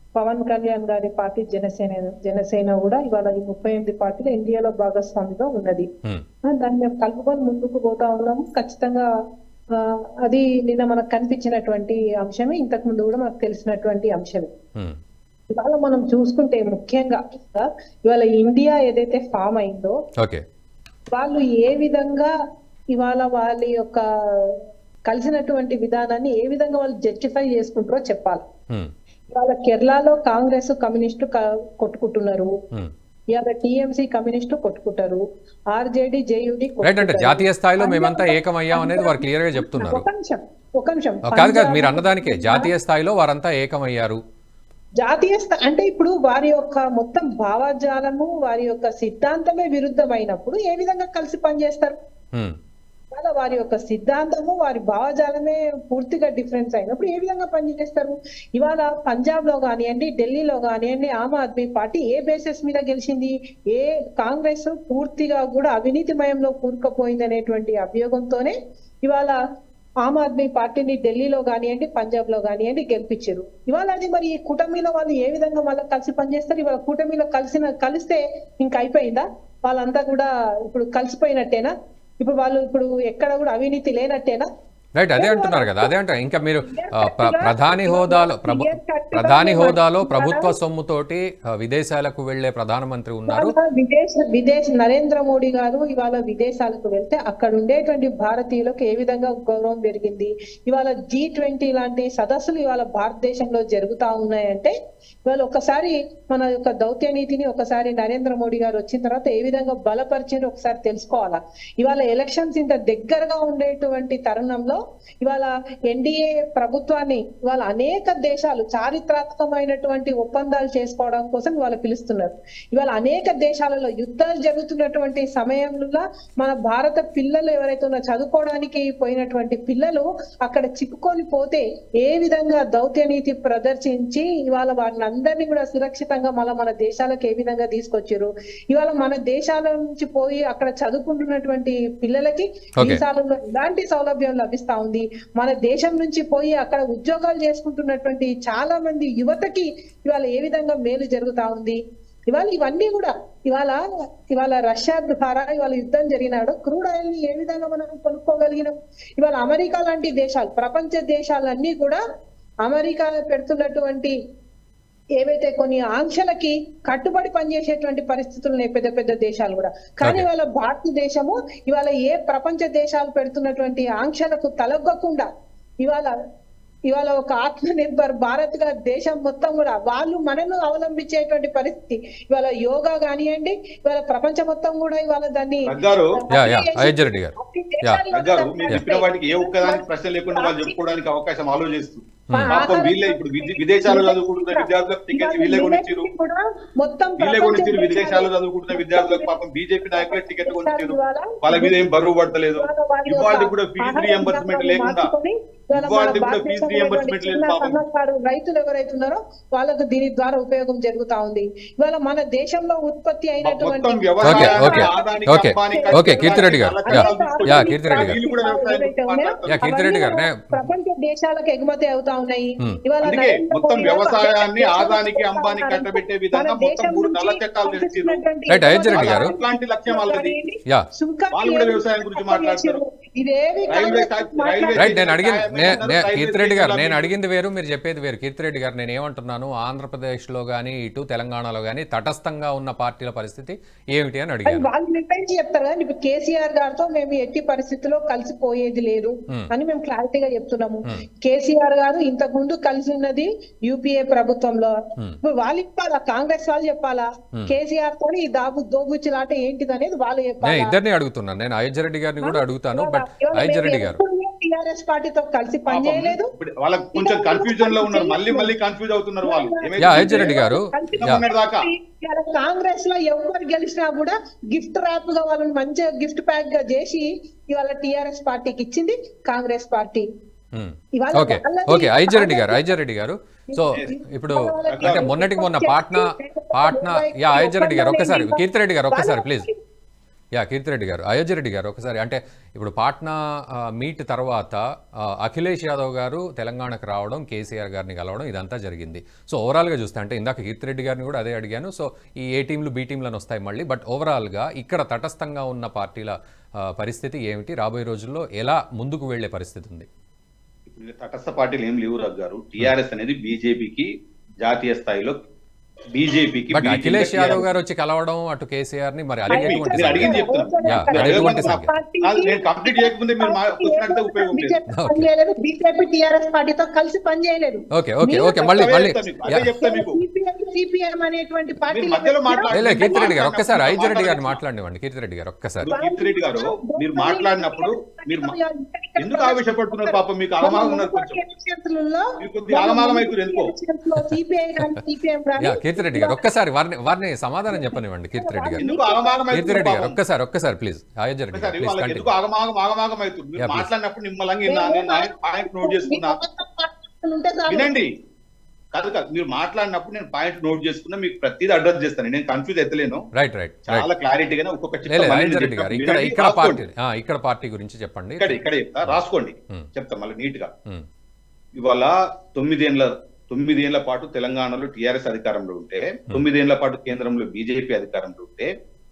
పవన్ కళ్యాణ్ గారి పార్టీ జనసేన జనసేన కూడా ఇవాళ ఈ ముప్పై ఎనిమిది పార్టీలు ఎన్డీఏలో భాగస్వామిగా ఉన్నది ఉమ్, ఆ, దాన్ని మేము కలుపుకొని ముందుకు పోతా ఉన్నాము ఖచ్చితంగా ఆ, అది నిన్న మనకు కనిపించినటువంటి అంశమే ఇంతకు ముందు కూడా మనకు తెలిసినటువంటి అంశమే ఉమ్, ఇవాళ మనం చూసుకుంటే ముఖ్యంగా ఇవాళ ఇండియా ఏదైతే ఫామ్ అయిందో ఓకే వాళ్ళు ఏ విధంగా ఇవాళ వాళ్ళ యొక్క కలిసినటువంటి విధానాన్ని ఏ విధంగా వాళ్ళు జస్టిఫై చేసుకుంటారో చెప్పాలి ఉమ్, ఇవాళ కేరళలో కాంగ్రెస్ కమ్యూనిస్టు క- కొట్టుకుంటున్నారు ఉమ్. ఇవాళ టిఎంసి కమ్యూనిస్టు కొట్టుకుంటారు ఆర్జేడి జేయుడి రైట్ అంటే జాతీయ స్థాయిలో మేమంతా ఏకమయ్యాం అనేది వారు క్లియర్ గా చెప్తున్నారు ఒక నిమిషం ఒక నిమిషం కాదు కాదు మీరు అన్నదానికే జాతీయ స్థాయిలో వారంతా ఏకమయ్యారు జాతీయ స్థా- అంటే ఇప్పుడు వారి యొక్క మొత్తం భావజాలము వారి యొక్క సిద్ధాంతమే విరుద్ధమైనప్పుడు ఏ విధంగా కలిసి పనిచేస్తారు ఉమ్, ఇవాళ వారి యొక్క సిద్ధాంతము వారి భావజాలమే పూర్తిగా డిఫరెన్స్ అయినప్పుడు ఏ విధంగా పనిచేస్తారు ఇవాళ పంజాబ్ లో కానివ్వండి ఢిల్లీలో కానివ్వండి ఆమ్ ఆద్మీ పార్టీ ఏ బేసిస్ మీద గెలిచింది ఏ కాంగ్రెస్ పూర్తిగా కూడా అవినీతిమయంలో కూరుకుపోయింది అనేటువంటి అభియోగంతోనే ఇవాళ ఆమ్ ఆద్మీ పార్టీని ఢిల్లీలో కానివ్వండి పంజాబ్ లో కానివ్వండి గెలిపించారు ఇవాళ అది మరి ఈ కూటమిలో వాళ్ళు ఏ విధంగా మళ్ళీ కలిసి పనిచేస్తారు ఇవాళ కూటమిలో కలిసిన కలిస్తే ఇంక అయిపోయిందా వాళ్ళంతా కూడా ఇప్పుడు కలిసిపోయినట్టేనా ఇప్పుడు వాళ్ళు ఇప్పుడు ఎక్కడ కూడా అవినీతి లేనట్టేనా రైట్ అదే అంటున్నారు కదా అదే అంటారు ఇంకా మీరు ఆ, ప్ర- ప్రధాని హోదాలో ప్రభు ప్రధాని హోదాలో ప్రభుత్వ సొమ్ముతోటి ఆ, విదేశాలకు వెళ్లే ప్రధానమంత్రి ఉన్నారు ఇవాళ విదేశ విదేశ నరేంద్ర మోడీ గారు ఇవాళ విదేశాలకు వెళ్తే అక్కడ ఉండేటువంటి భారతీయులకు ఏ విధంగా గౌరవం పెరిగింది ఇవాళ జీ ట్వంటీ లాంటి సదస్సులు ఇవాళ భారతదేశంలో జరుగుతా ఉన్నాయంటే ఇవాళ ఒకసారి మన యొక్క దౌత్య నీతిని ఒకసారి నరేంద్ర మోడీ గారు వచ్చిన తర్వాత ఏ విధంగా బలపరిచారో ఒకసారి తెలుసుకోవాలా ఇవాళ ఎలక్షన్స్ ఇంత దగ్గరగా ఉండేటువంటి తరుణంలో ఇవాళ ఎన్డీఏ ప్రభుత్వాన్ని ఇవాళ అనేక దేశాలు చారిత్రాత్మకమైనటువంటి ఒప్పందాలు చేసుకోవడం కోసం ఇవాళ పిలుస్తున్నారు ఇవాళ అనేక దేశాలలో యుద్ధాలు జరుగుతున్నటువంటి సమయంలో మన భారత పిల్లలు ఎవరైతే ఉన్నారో చదువుకోవడానికి పోయినటువంటి పిల్లలు అక్కడ చిక్కుకొని పోతే ఏ విధంగా దౌత్య నీతి ప్రదర్శించి ఇవాళ వారిని అందరినీ కూడా సురక్షితంగా మళ్ళీ మన దేశాలకు ఏ విధంగా తీసుకొచ్చారు ఇవాళ మన దేశాల నుంచి పోయి అక్కడ చదువుకుంటున్నటువంటి పిల్లలకి Okay. వీసాలలో ఎలాంటి సౌలభ్యం లభిస్తా ఉంది మన దేశం నుంచి పోయి అక్కడ ఉద్యోగాలు చేసుకుంటున్నటువంటి చాలా మంది యువతకి ఇవాళ ఏ విధంగా మేలు జరుగుతా ఉంది ఇవాళ ఇవన్నీ కూడా ఇవాళ ఇవాళ రష్యా ద్వారా ఇవాళ యుద్ధం జరిగినాడు క్రూడ్ ఆయిల్ ని ఏ విధంగా మనం కొనుక్కోగలిగినాం ఇవాళ అమెరికా లాంటి దేశాలు ప్రపంచ దేశాలన్నీ కూడా అమెరికా పెడుతున్నటువంటి ఏవైతే కొన్ని ఆంక్షలకి కట్టుబడి పనిచేసేటువంటి పరిస్థితులు ఉన్నాయి పెద్ద పెద్ద దేశాలు కూడా కానీ Okay. ఇవాళ భారతదేశము ఇవాళ ఏ ప్రపంచ దేశాలు పెడుతున్నటువంటి ఆంక్షలకు తలొగ్గకుండా ఇవాళ ఇవాళ ఒక ఆత్మ నిర్భర్ భారత్ గా దేశం మొత్తం కూడా వాళ్ళు మనను అవలంబించేటువంటి పరిస్థితి ఇవాళ యోగా కానివ్వండి ఇవాళ ప్రపంచం మొత్తం కూడా ఇవాళ దాన్ని రగ్గారు యా యా అయోధ్య రెడ్డి గారు యా రగ్గారు మీరు చెప్పిన వాటికి ఏ ఒక్కదానికి ప్రశ్న లేకుండా వాళ్ళు చెప్పుకోవడానికి అవకాశం ఆలోచిస్తూ పాపం వీళ్ళే ఇప్పుడు విదే- విదేశాల్లో చదువుకుంటున్న విద్యార్థులకు టికెట్స్ వీళ్ళే కొనిచ్చారు కూడా మొత్తం వీళ్ళే ప్రపంచ కొనిచ్చారు దేశాలు- విదేశాల్లో చదువుకుంటున్న విద్యార్థులకు పాపం బీజేపీ నాయకులే టికెట్ కొనిచ్చారు ఇవాళ వాళ్ళ మీద ఏం బరువు పడతలేదు ఇవాళ వారి ఇవాళ యొక్క కూడా ఫీజు ఆహార రియంబర్స్మెంట్ విధానాన్ని లేకుండా మార్చుకొని ఇవాళ మన ఇవాళ కూడా భారతదేశంలో ఫీజు రియంబర్స్మెంట్ లేదు చిన్న పాపం సన్నకారు రైతులు ఎవరైతే ఉన్నారో వాళ్ళకు దీని ద్వారా ఉపయోగం జరుగుతా ఉంది ఇవాళ మన దేశంలో ఉత్పత్తి అయినటువంటి మొత్తం వ్యవసాయాన్ని ఓకే, ఆదానికి ఓకే, అంబానికి ఓకే, కీర్తిరెడ్డి గారు, కలెక్టర్ యా, తీసుకొచ్చి యా, కీర్తిరెడ్డి గారు. వీళ్ళు కూడా వ్యవసాయం ఏవైతే గురించి ఉన్నాయో, మాట్లాడతారు. యా, కీర్తిరెడ్డి గారు, అవన్నీ నే- ప్రపంచ దేశాలకు ఎగుమతి అవుతా ఉన్నాయి Hmm. ఇవాళ అందుకే నరేంద్ర మొత్తం మోడీ గారు వ్యవసాయాన్ని దేశంలో ఆదానికి చేస్తా అంబానికి ఉన్నారు. కట్టబెట్టే విధంగా మన మొత్తం దేశం మూడు నుంచి నల్ల చట్టాలు తెచ్చిర్రు. పంపిస్తున్నటువంటి రైట్, అయోధ్య రెడ్డి గారు. అట్లాంటి లక్ష్యం వాళ్ళది యా. సుంకాలు వాళ్ళు కూడా ఏమి వ్యవసాయం గురించి మాట్లాడతారు. ఇవేవి రైల్వే కాంగ్రెస్ శాఖ- మాట్లాడే- రైట్ నేను అడిగింది నే- నే- రైల్వే కీర్తిరెడ్డి గారు స్టేషన్లో నేను మీరు- అడిగింది వేరు మీరు చెప్పేది వేరు కీర్తిరెడ్డి గారు నేను ఏమంటున్నాను ఆంధ్రప్రదేశ్లో కానీ ఇటు తెలంగాణలో కానీ తటస్థంగా ఉన్న పార్టీల పరిస్థితి ఏమిటి అని అది అడిగాను వాళ్ళు నిర్ణయించి చెప్తారు కానీ ఇప్పుడు కేసీఆర్ గారితో మేము ఎట్టి పరిస్థితుల్లో కలిసిపోయేది లేదు Hmm. అని మేము క్లారిటీగా చెప్తున్నాము Hmm. కేసీఆర్ గారు ఇంతకు ముందు కలిసి ఉన్నది యూపీఏ ప్రభుత్వంలో Hmm. ఇప్పుడు వాళ్ళు చెప్పాలా కాంగ్రెస్ వాళ్ళు చెప్పాలా Hmm. కేసీఆర్ తో ఈ దాబు దోబుచ్చులాట ఏంటిది అనేది వాళ్ళు నేను చెప్పాలా ఇద్దరిని అడుగుతున్నాను నేను అయోధ్య రెడ్డి గారిని కూడా అడుగుతాను బట్ అయోధ్య రెడ్డి గారు టిఆర్ఎస్ పార్టీతో కలిసి పాపం పనిచేయలేదు ఇప్పుడు వాళ్ళకి కొంచెం కన్ఫ్యూజన్ లో ఉన్నారు మళ్ళీ మళ్ళీ కన్ఫ్యూజ్ అవుతున్నారు వాళ్ళు ఏమైంది? యా అయోధ్య రెడ్డి గారు యా మొన్నటి దాకా ఇవాళ కాంగ్రెస్ లో ఎవరు గెలిచినా కూడా గిఫ్ట్ ర్యాప్ గా వాళ్ళని మంచిగా గిఫ్ట్ ప్యాక్ గా చేసి ఇవాళ టిఆర్ఎస్ పార్టీకి ఇచ్చింది కాంగ్రెస్ పార్టీ మ్మ్. ఇవాళ ఓకే వాళ్ళది ఓకే ఐజర్ రెడ్డి గారు ఐజర్ రెడ్డి గారు సో ఇప్పుడు అంటే మొన్నటికి మొన్న పాట్నా పాట్నా యా ఐజర్ రెడ్డి గారు ఒక్కసారి కీర్తిరెడ్డి గారు ఒక్కసారి ప్లీజ్ యా కీర్తిరెడ్డి గారు అయోధ్య రెడ్డి గారు ఒకసారి అంటే ఇప్పుడు పాట్నా ఆ, మీట్ తర్వాత ఆ, అఖిలేష్ యాదవ్ గారు తెలంగాణకు రావడం కేసీఆర్ గారిని కలవడం ఇదంతా జరిగింది సో ఓవరాల్గా చూస్తే అంటే ఇందాక కీర్తిరెడ్డి గారిని కూడా అదే అడిగాను సో ఈ ఏ టీంలు బి టీంలను వస్తాయి మళ్ళీ బట్ ఓవరాల్గా ఇక్కడ తటస్థంగా ఉన్న పార్టీల ఆ, పరిస్థితి ఏమిటి రాబోయే రోజుల్లో ఎలా ముందుకు వెళ్లే పరిస్థితి ఉంది ఇప్పుడు తటస్థ పార్టీలు ఏం లేవు రఘు గారు టిఆర్ఎస్ అనేది బీజేపీకి జాతీయ స్థాయిలో బీజేపీకి బట్ అఖిలేష్ యాదవ్ గారు వచ్చి కలవడం అటు కేసీఆర్ ని మరి అది మీరు ఎటువంటి అడిగింది సంగతి? చెప్తున్నా. యా, అది ఎటువంటి సంగతి? కాదు, నేను కంప్లీట్ చేయకముందే మీరు మా- కూర్చున్నట్టే ఉపయోగం లేదు. పనిచేయలేదు బీజేపీ టీఆర్ఎస్ పార్టీతో కలిసి పనిచేయలేదు ఓకే ఓకే ఓకే మళ్ళీ అదే మళ్ళీ చెప్తా మీకు, యా. అదే చెప్తా మీకు సిపిఎం అనేటువంటి మీరు పార్టీ మధ్యలో మాట్లాడండి. లే, లే, కీర్తిరెడ్డి గారు ఒక్కసారి మాట్లాడండి. ఐజరెడ్డి గారిని మాట్లాడినివ్వండి కీర్తిరెడ్డి గారు ఒక్కసారి ఇప్పుడు కీర్తిరెడ్డి గారు మీరు మాట్లాడినప్పుడు మీరు మా- ఎందుకు ఆవేశపడుతున్నారు పాపం మీకు అలమాగం ఉన్నది కొంచెం మీకు కొద్దిగా ఆగమాగం అవుతుంది ఎందుకో. సిపిఐ కానీ సిపిఎం కానీ యా కీర్తిరెడ్డి గారు ఒక్కసారి వారిని వారిని సమాధానం చెప్పనివ్వండి కీర్తిరెడ్డి గారు ఎందుకు ఆగమాగం కీర్తిరెడ్డి గారు అవుతుంది ఒక్కసారి ఒక్కసారి ప్లీజ్ అయోధ్య రెడ్డి గారు ఒకసారి ప్లీజ్ వాళ్ళకి కంటిన్యూ ఎందుకు ఆగమాగం ఆగమాగం అవుతుంది మీరు Yeah, please. మాట్లాడినప్పుడు నిమ్మలంగా విన్నా, నేను ఆయన- ఆయనకు నోట్ చేసుకున్నా ఉంటే చాలు. వినండి కాదు కాదు మీరు మాట్లాడినప్పుడు నేను పాయింట్ నోట్ చేసుకున్నా మీకు ప్రతిదీ అడ్రస్ చేస్తాను నేను కన్ఫ్యూజ్ ఎత్తలేను రైట్ రైట్ రైట్ చాలా క్లారిటీగానే ఒక్కొక్క చిట్కా లేదు మళ్ళీ అయోధ్య నేను రెడ్డి గారు చెప్తాను. ఇక్కడ వినండి, ఇక్కడ రాసుకోండి. పార్టీ ఆ, ఇక్కడ పార్టీ గురించి చెప్పండి ఇక్కడ ఇక్కడ చెప్తా రాసుకోండి ఉమ్, చెప్తా మళ్ళీ నీట్ గా ఉమ్, ఇవాళ తొమ్మిదేళ్ల తొమ్మిదేళ్ల పాటు తెలంగాణలో టిఆర్ఎస్ అధికారంలో ఉంటే తొమ్మిదేళ్ల పాటు కేంద్రంలో బీజేపీ అధికారంలో ఉంటే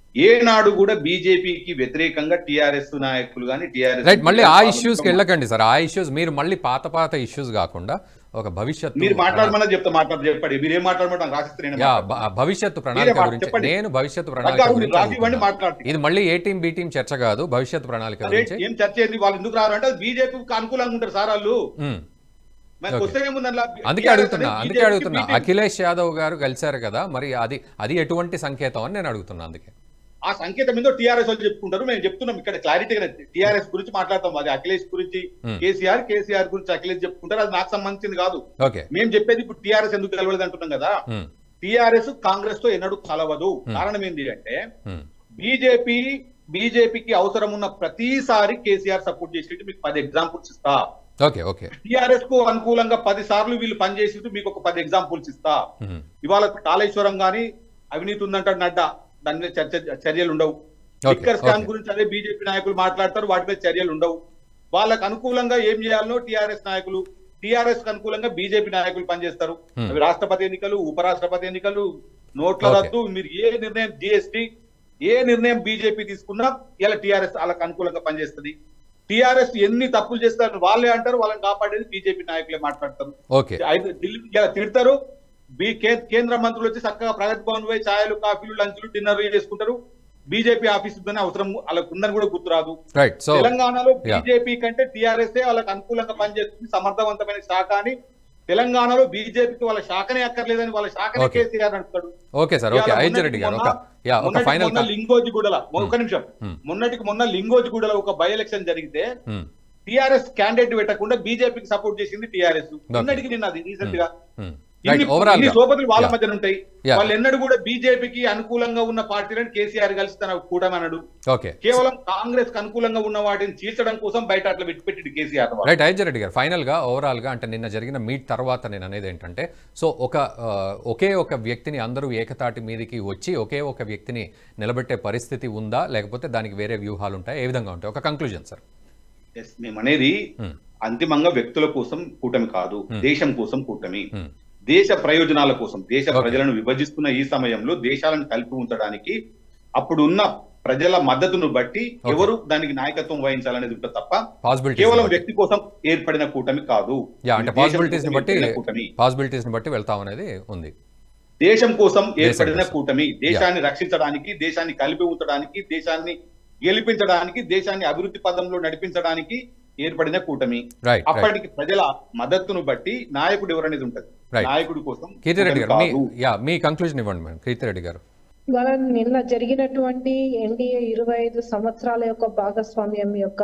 ఏనాడు కూడా బీజేపీకి వ్యతిరేకంగా టిఆర్ఎస్ నాయకులు కానీ టిఆర్ఎస్ రైట్ మళ్ళీ ఆ ఇష్యూస్ కి వెళ్ళకండి సార్ ఆ ఇష్యూస్ మీరు మళ్ళీ పాత పాత ఇష్యూస్ కాకుండా ఒక భవిష్యత్తు మీరు మాట్లాడమని చెప్తా మాట్లాడు చెప్పండి మీరు ఏం మాట్లాడమంటారు రాసిస్తే నేను యా మాట్లాడతాను. భ- భవిష్యత్తు ప్రణాళిక మీరే మాట గురించి చెప్పండి. నేను భవిష్యత్తు రగ్గారు, ప్రణాళిక మీరు గురించి రాసి ఇవ్వండి అడుగుతున్నా. మాట్లాడండి ఇది మళ్ళీ ఏ టీం బి టీం చర్చ కాదు భవిష్యత్తు ప్రణాళిక అదే గురించి ఏం చర్చ ఏంది వాళ్ళు ఎందుకు రారు అంటే బీజేపీకి అనుకూలంగా ఉంటారు సార్ వాళ్ళు ఉమ్. మరి Okay. వస్తే ఏముంది అందులో? అందుకే TRS అడుగుతున్నా అనేది అందుకే BJP కి అడుగుతున్నా BJP. అఖిలేష్ యాదవ్ గారు కలిశారు కదా మరి అది అది ఎటువంటి సంకేతం అని నేను అడుగుతున్నా అందుకే ఆ సంకేతం ఏందో టీఆర్ఎస్ వాళ్ళు చెప్పుకుంటారు మేము చెప్తున్నాం ఇక్కడ క్లారిటీగా టీఆర్ఎస్ గురించి మాట్లాడతాం అది అఖిలేష్ గురించి Hmm. కేసీఆర్ కేసీఆర్ గురించి అఖిలేష్ చెప్పుకుంటారు అది నాకు సంబంధించింది కాదు ఓకే మేము చెప్పేది ఇప్పుడు టీఆర్ఎస్ ఎందుకు కలవలేదు అంటున్నాం కదా ఉమ్, టీఆర్ఎస్ కాంగ్రెస్ తో ఎన్నడూ కలవదు Hmm. కారణం ఏంటి అంటే ఉమ్, బీజేపీ బీజేపీకి అవసరం ఉన్న ప్రతిసారి కేసీఆర్ సపోర్ట్ చేసినట్టు మీకు పది ఎగ్జాంపుల్స్ ఇస్తా ఓకే ఓకే టీఆర్ఎస్ కు అనుకూలంగా పది సార్లు వీళ్ళు పనిచేసినట్టు మీకు ఒక పది ఎగ్జాంపుల్స్ ఇస్తా ఉమ్, ఇవాళ కాళేశ్వరం గాని అవినీతి ఉందంటాడు నడ్డా దాని మీద చర్చ చర్యలు ఉండవు ఓకే, లిక్కర్ స్కామ్ ఓకే. గురించి అదే బీజేపీ నాయకులు మాట్లాడతారు వాటి మీద చర్యలు ఉండవు వాళ్ళకు అనుకూలంగా ఏం చేయాలనో టీఆర్ఎస్ నాయకులు టీఆర్ఎస్ కు అనుకూలంగా బీజేపీ నాయకులు పనిచేస్తారు Hmm. అవి రాష్ట్రపతి ఎన్నికలు ఉపరాష్ట్రపతి ఎన్నికలు నోట్ల ఓకే. రద్దు మీరు ఏ నిర్ణయం జిఎస్టి ఏ నిర్ణయం బీజేపీ తీసుకున్నా ఇలా టీఆర్ఎస్ వాళ్ళకి అనుకూలంగా పనిచేస్తుంది టీఆర్ఎస్ ఎన్ని తప్పులు చేస్తారు వాళ్ళే అంటారు వాళ్ళని కాపాడేది బీజేపీ నాయకులే మాట్లాడతారు ఓకే అయితే ఢిల్లీ ఇలా తిడతారు బీ కే- కేంద్ర మంత్రులు వచ్చి చక్కగా ప్రగతి భవన్ పోయి ఛాయలు కాఫీలు లంచ్లు డిన్నర్లు చేసుకుంటారు బీజేపీ ఆఫీస్ ఉందని అవసరం వాళ్ళకు ఉందని కూడా గుర్తురాదు రైట్ సో తెలంగాణలో Yeah. బీజేపీ కంటే టీఆర్ఎస్ వాళ్ళకి అనుకూలంగా పనిచేస్తుంది సమర్థవంతమైన శాఖ అని తెలంగాణలో బీజేపీకి వాళ్ళ శాఖనే అక్కర్లేదని వాళ్ళ శాఖనే Okay. కేసీఆర్ నడుపుతాడు ఓకే సార్ ఓకే ఇవాళ అయోధ్య రెడ్డి గారు ఒక మొన్న- యా ఒక మొన్నటికి ఫైనల్ మొన్న లింగోజి గుడల ఒక నిమిషం Hmm. మొన్నటికి మొన్న లింగోజి గుడల ఒక బై ఎలక్షన్ జరిగితే టిఆర్ఎస్ క్యాండిడేట్ పెట్టకుండా బీజేపీకి సపోర్ట్ చేసింది టిఆర్ఎస్ నిన్నటికి నిన్న అది రీసెంట్ గా రైట్ ఇన్ని- ఓవరాల్ ఇన్ని సోపతులు వాళ్ళ మధ్యన ఉంటాయి Yeah. వాళ్ళు ఎన్నడూ కూడా బీజేపీకి అనుకూలంగా ఉన్న పార్టీలను కేసీఆర్ కలిసి తన కూటమనడు ఓకే కేవలం కాంగ్రెస్ కి అనుకూలంగా ఉన్న వాటిని చీల్చడం కోసం బయట అట్లా పెట్టి పెట్టిండు కేసీఆర్ వాళ్ళు. రైట్ అయోధ్య రెడ్డి గారు ఫైనల్ గా ఓవరాల్ గా అంటే నిన్న జరిగిన మీట్ తర్వాత నేను అనేది ఏంటంటే సో ఒక ఆ, ఒకే ఒక వ్యక్తిని అందరూ ఏకతాటి మీదకి వచ్చి ఒకే ఒక వ్యక్తిని నిలబెట్టే పరిస్థితి ఉందా లేకపోతే దానికి వేరే వ్యూహాలు ఉంటాయి ఏ విధంగా ఉంటాయి ఒక కంక్లూజన్ సార్ Yes, మేము అనేది అంతిమంగా వ్యక్తుల కోసం కూటమి కాదు Hmm. దేశం కోసం కూటమి దేశ ప్రయోజనాల కోసం దేశ Okay. ప్రజలను విభజిస్తున్న ఈ సమయంలో దేశాలను కలిపి ఉంచడానికి అప్పుడున్న ప్రజల మద్దతును బట్టి Okay. ఎవరు దానికి నాయకత్వం వహించాలనేది ఉంటుంది తప్ప పాసిబిలిటీస్ కేవలం వ్యక్తి కోసం ఏర్పడిన కూటమి కాదు యా అంటే ఇది దేశం పాసిబిలిటీస్ ని కోసం బట్టి ఏర్పడిన కూటమి పాసిబిలిటీస్ ని బట్టి వెళ్తాం అనేది ఉంది దేశం కోసం ఏర్పడిన కోసం. కూటమి దేశాన్ని రక్షించడానికి దేశాన్ని కలిపి ఉంచడానికి దేశాన్ని గెలిపించడానికి దేశాన్ని అభివృద్ధి పదంలో నడిపించడానికి ఏర్పడిన కూటమి రైట్ రైట్ అప్పటికి ప్రజల మద్దతును బట్టి నాయకుడు ఎవరనేది ఉంటది Right. నాయకుడి కోసం కీర్తిరెడ్డి గారు మీ కూటమి కాదు. యా మీ కంక్లూజన్ ఇవ్వండి మేడం కీర్తిరెడ్డి గారు ఇవాళ నిన్న జరిగినటువంటి ఎన్డీఏ ఇరవై ఐదు సంవత్సరాల యొక్క భాగస్వామ్యం యొక్క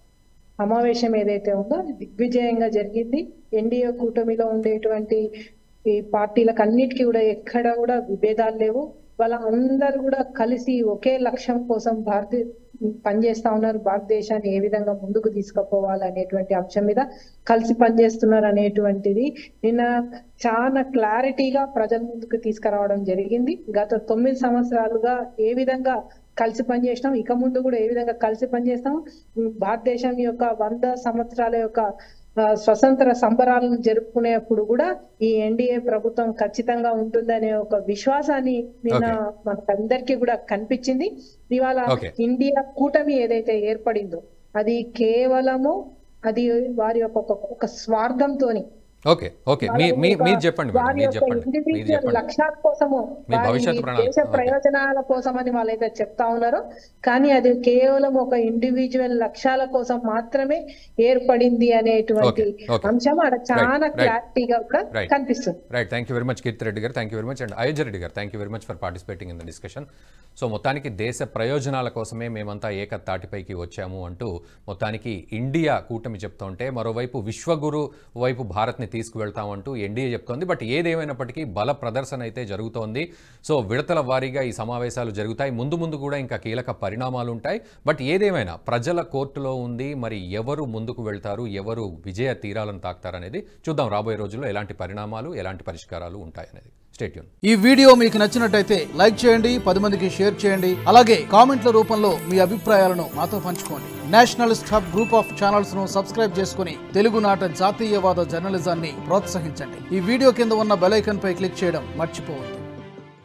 సమావేశం ఏదైతే ఉందో అది దిగ్విజయంగా జరిగింది ఎన్డీఏ కూటమిలో ఉండేటువంటి ఈ పార్టీలకు అన్నిటికీ కూడా ఎక్కడ కూడా విభేదాలు లేవు వాళ్ళ అందరూ కూడా కలిసి ఒకే లక్ష్యం కోసం భారతీయ పనిచేస్తా ఉన్నారు భారతదేశాన్ని ఏ విధంగా ముందుకు తీసుకుపోవాలి అనేటువంటి అంశం మీద కలిసి పనిచేస్తున్నారు అనేటువంటిది నిన్న చాలా క్లారిటీగా ప్రజల ముందుకు తీసుకురావడం జరిగింది గత తొమ్మిది సంవత్సరాలుగా ఏ విధంగా కలిసి పనిచేసినాం ఇక ముందు కూడా ఏ విధంగా కలిసి పనిచేస్తాం ఉమ్, భారతదేశం యొక్క వంద సంవత్సరాల యొక్క ఆ, స్వతంత్ర సంబరాలను జరుపుకునేప్పుడు కూడా ఈ ఎన్డీఏ ప్రభుత్వం ఖచ్చితంగా ఉంటుందనే ఒక విశ్వాసాన్ని నిన్న మనకందరికీ కూడా కనిపించింది ఇవాళ Okay. ఇండియా కూటమి ఏదైతే ఏర్పడిందో అది కేవలము అది వారి యొక్క ఒక- ఒక స్వార్థంతోని ఓకే ఓకే మీ మీ మీరు చెప్పండి మేడం వారి మీరు యొక్క చెప్పండి మీరు ఇండివిజువల్ చెప్పండి లక్ష్యాల కోసము మీ వారి భవిష్యత్తు ప్రణాళిక. దేశ ఓకే. ప్రయోజనాల కోసం అని వాళ్ళైతే చెప్తా ఉన్నారో కానీ అది కేవలం ఒక ఇండివిజువల్ లక్ష్యాల కోసం మాత్రమే ఏర్పడింది అనేటువంటి ఓకే, ఓకే. అంశం అక్కడ చాలా రైట్. క్లారిటీగా కూడా రైట్. కనిపిస్తుంది right thank you very much Keerthi Reddy గారు thank you very much and Ayodhya Reddy గారు thank you very much for participating in the discussion so మొత్తానికి దేశ ప్రయోజనాల కోసమే మేమంతా ఏక తాటిపైకి వచ్చాము అంటూ మొత్తానికి ఇండియా కూటమి చెప్తూ ఉంటే మరోవైపు విశ్వగురు వైపు భారత్ని తీసుకువెళ్తామంటూ ఎన్డీఏ చెప్తోంది బట్ ఏదేమైనప్పటికీ బల ప్రదర్శన అయితే జరుగుతోంది సో విడతల వారీగా ఈ సమావేశాలు జరుగుతాయి ముందు ముందు కూడా ఇంకా కీలక పరిణామాలు ఉంటాయి బట్ ఏదేమైనా ప్రజల కోర్టులో ఉంది మరి ఎవరు ముందుకు వెళ్తారు ఎవరు విజయ తీరాలను తాకుతారనేది చూద్దాం రాబోయే రోజుల్లో ఎలాంటి పరిణామాలు ఎలాంటి పరిష్కారాలు ఉంటాయనేది స్టేట్యూన్ ఈ వీడియో మీకు నచ్చినట్టయితే లైక్ చేయండి పది మందికి షేర్ చేయండి అలాగే కామెంట్ల రూపంలో మీ అభిప్రాయాలను మాతో పంచుకోండి nationalist hub group of channels ను సబ్స్క్రైబ్ చేసుకుని తెలుగునాట జాతీయవాద జర్నలిజాన్ని ప్రోత్సహించండి ఈ వీడియో కింద ఉన్న బెల్ ఐకాన్ పై క్లిక్ చేయడం మర్చిపోవద్దు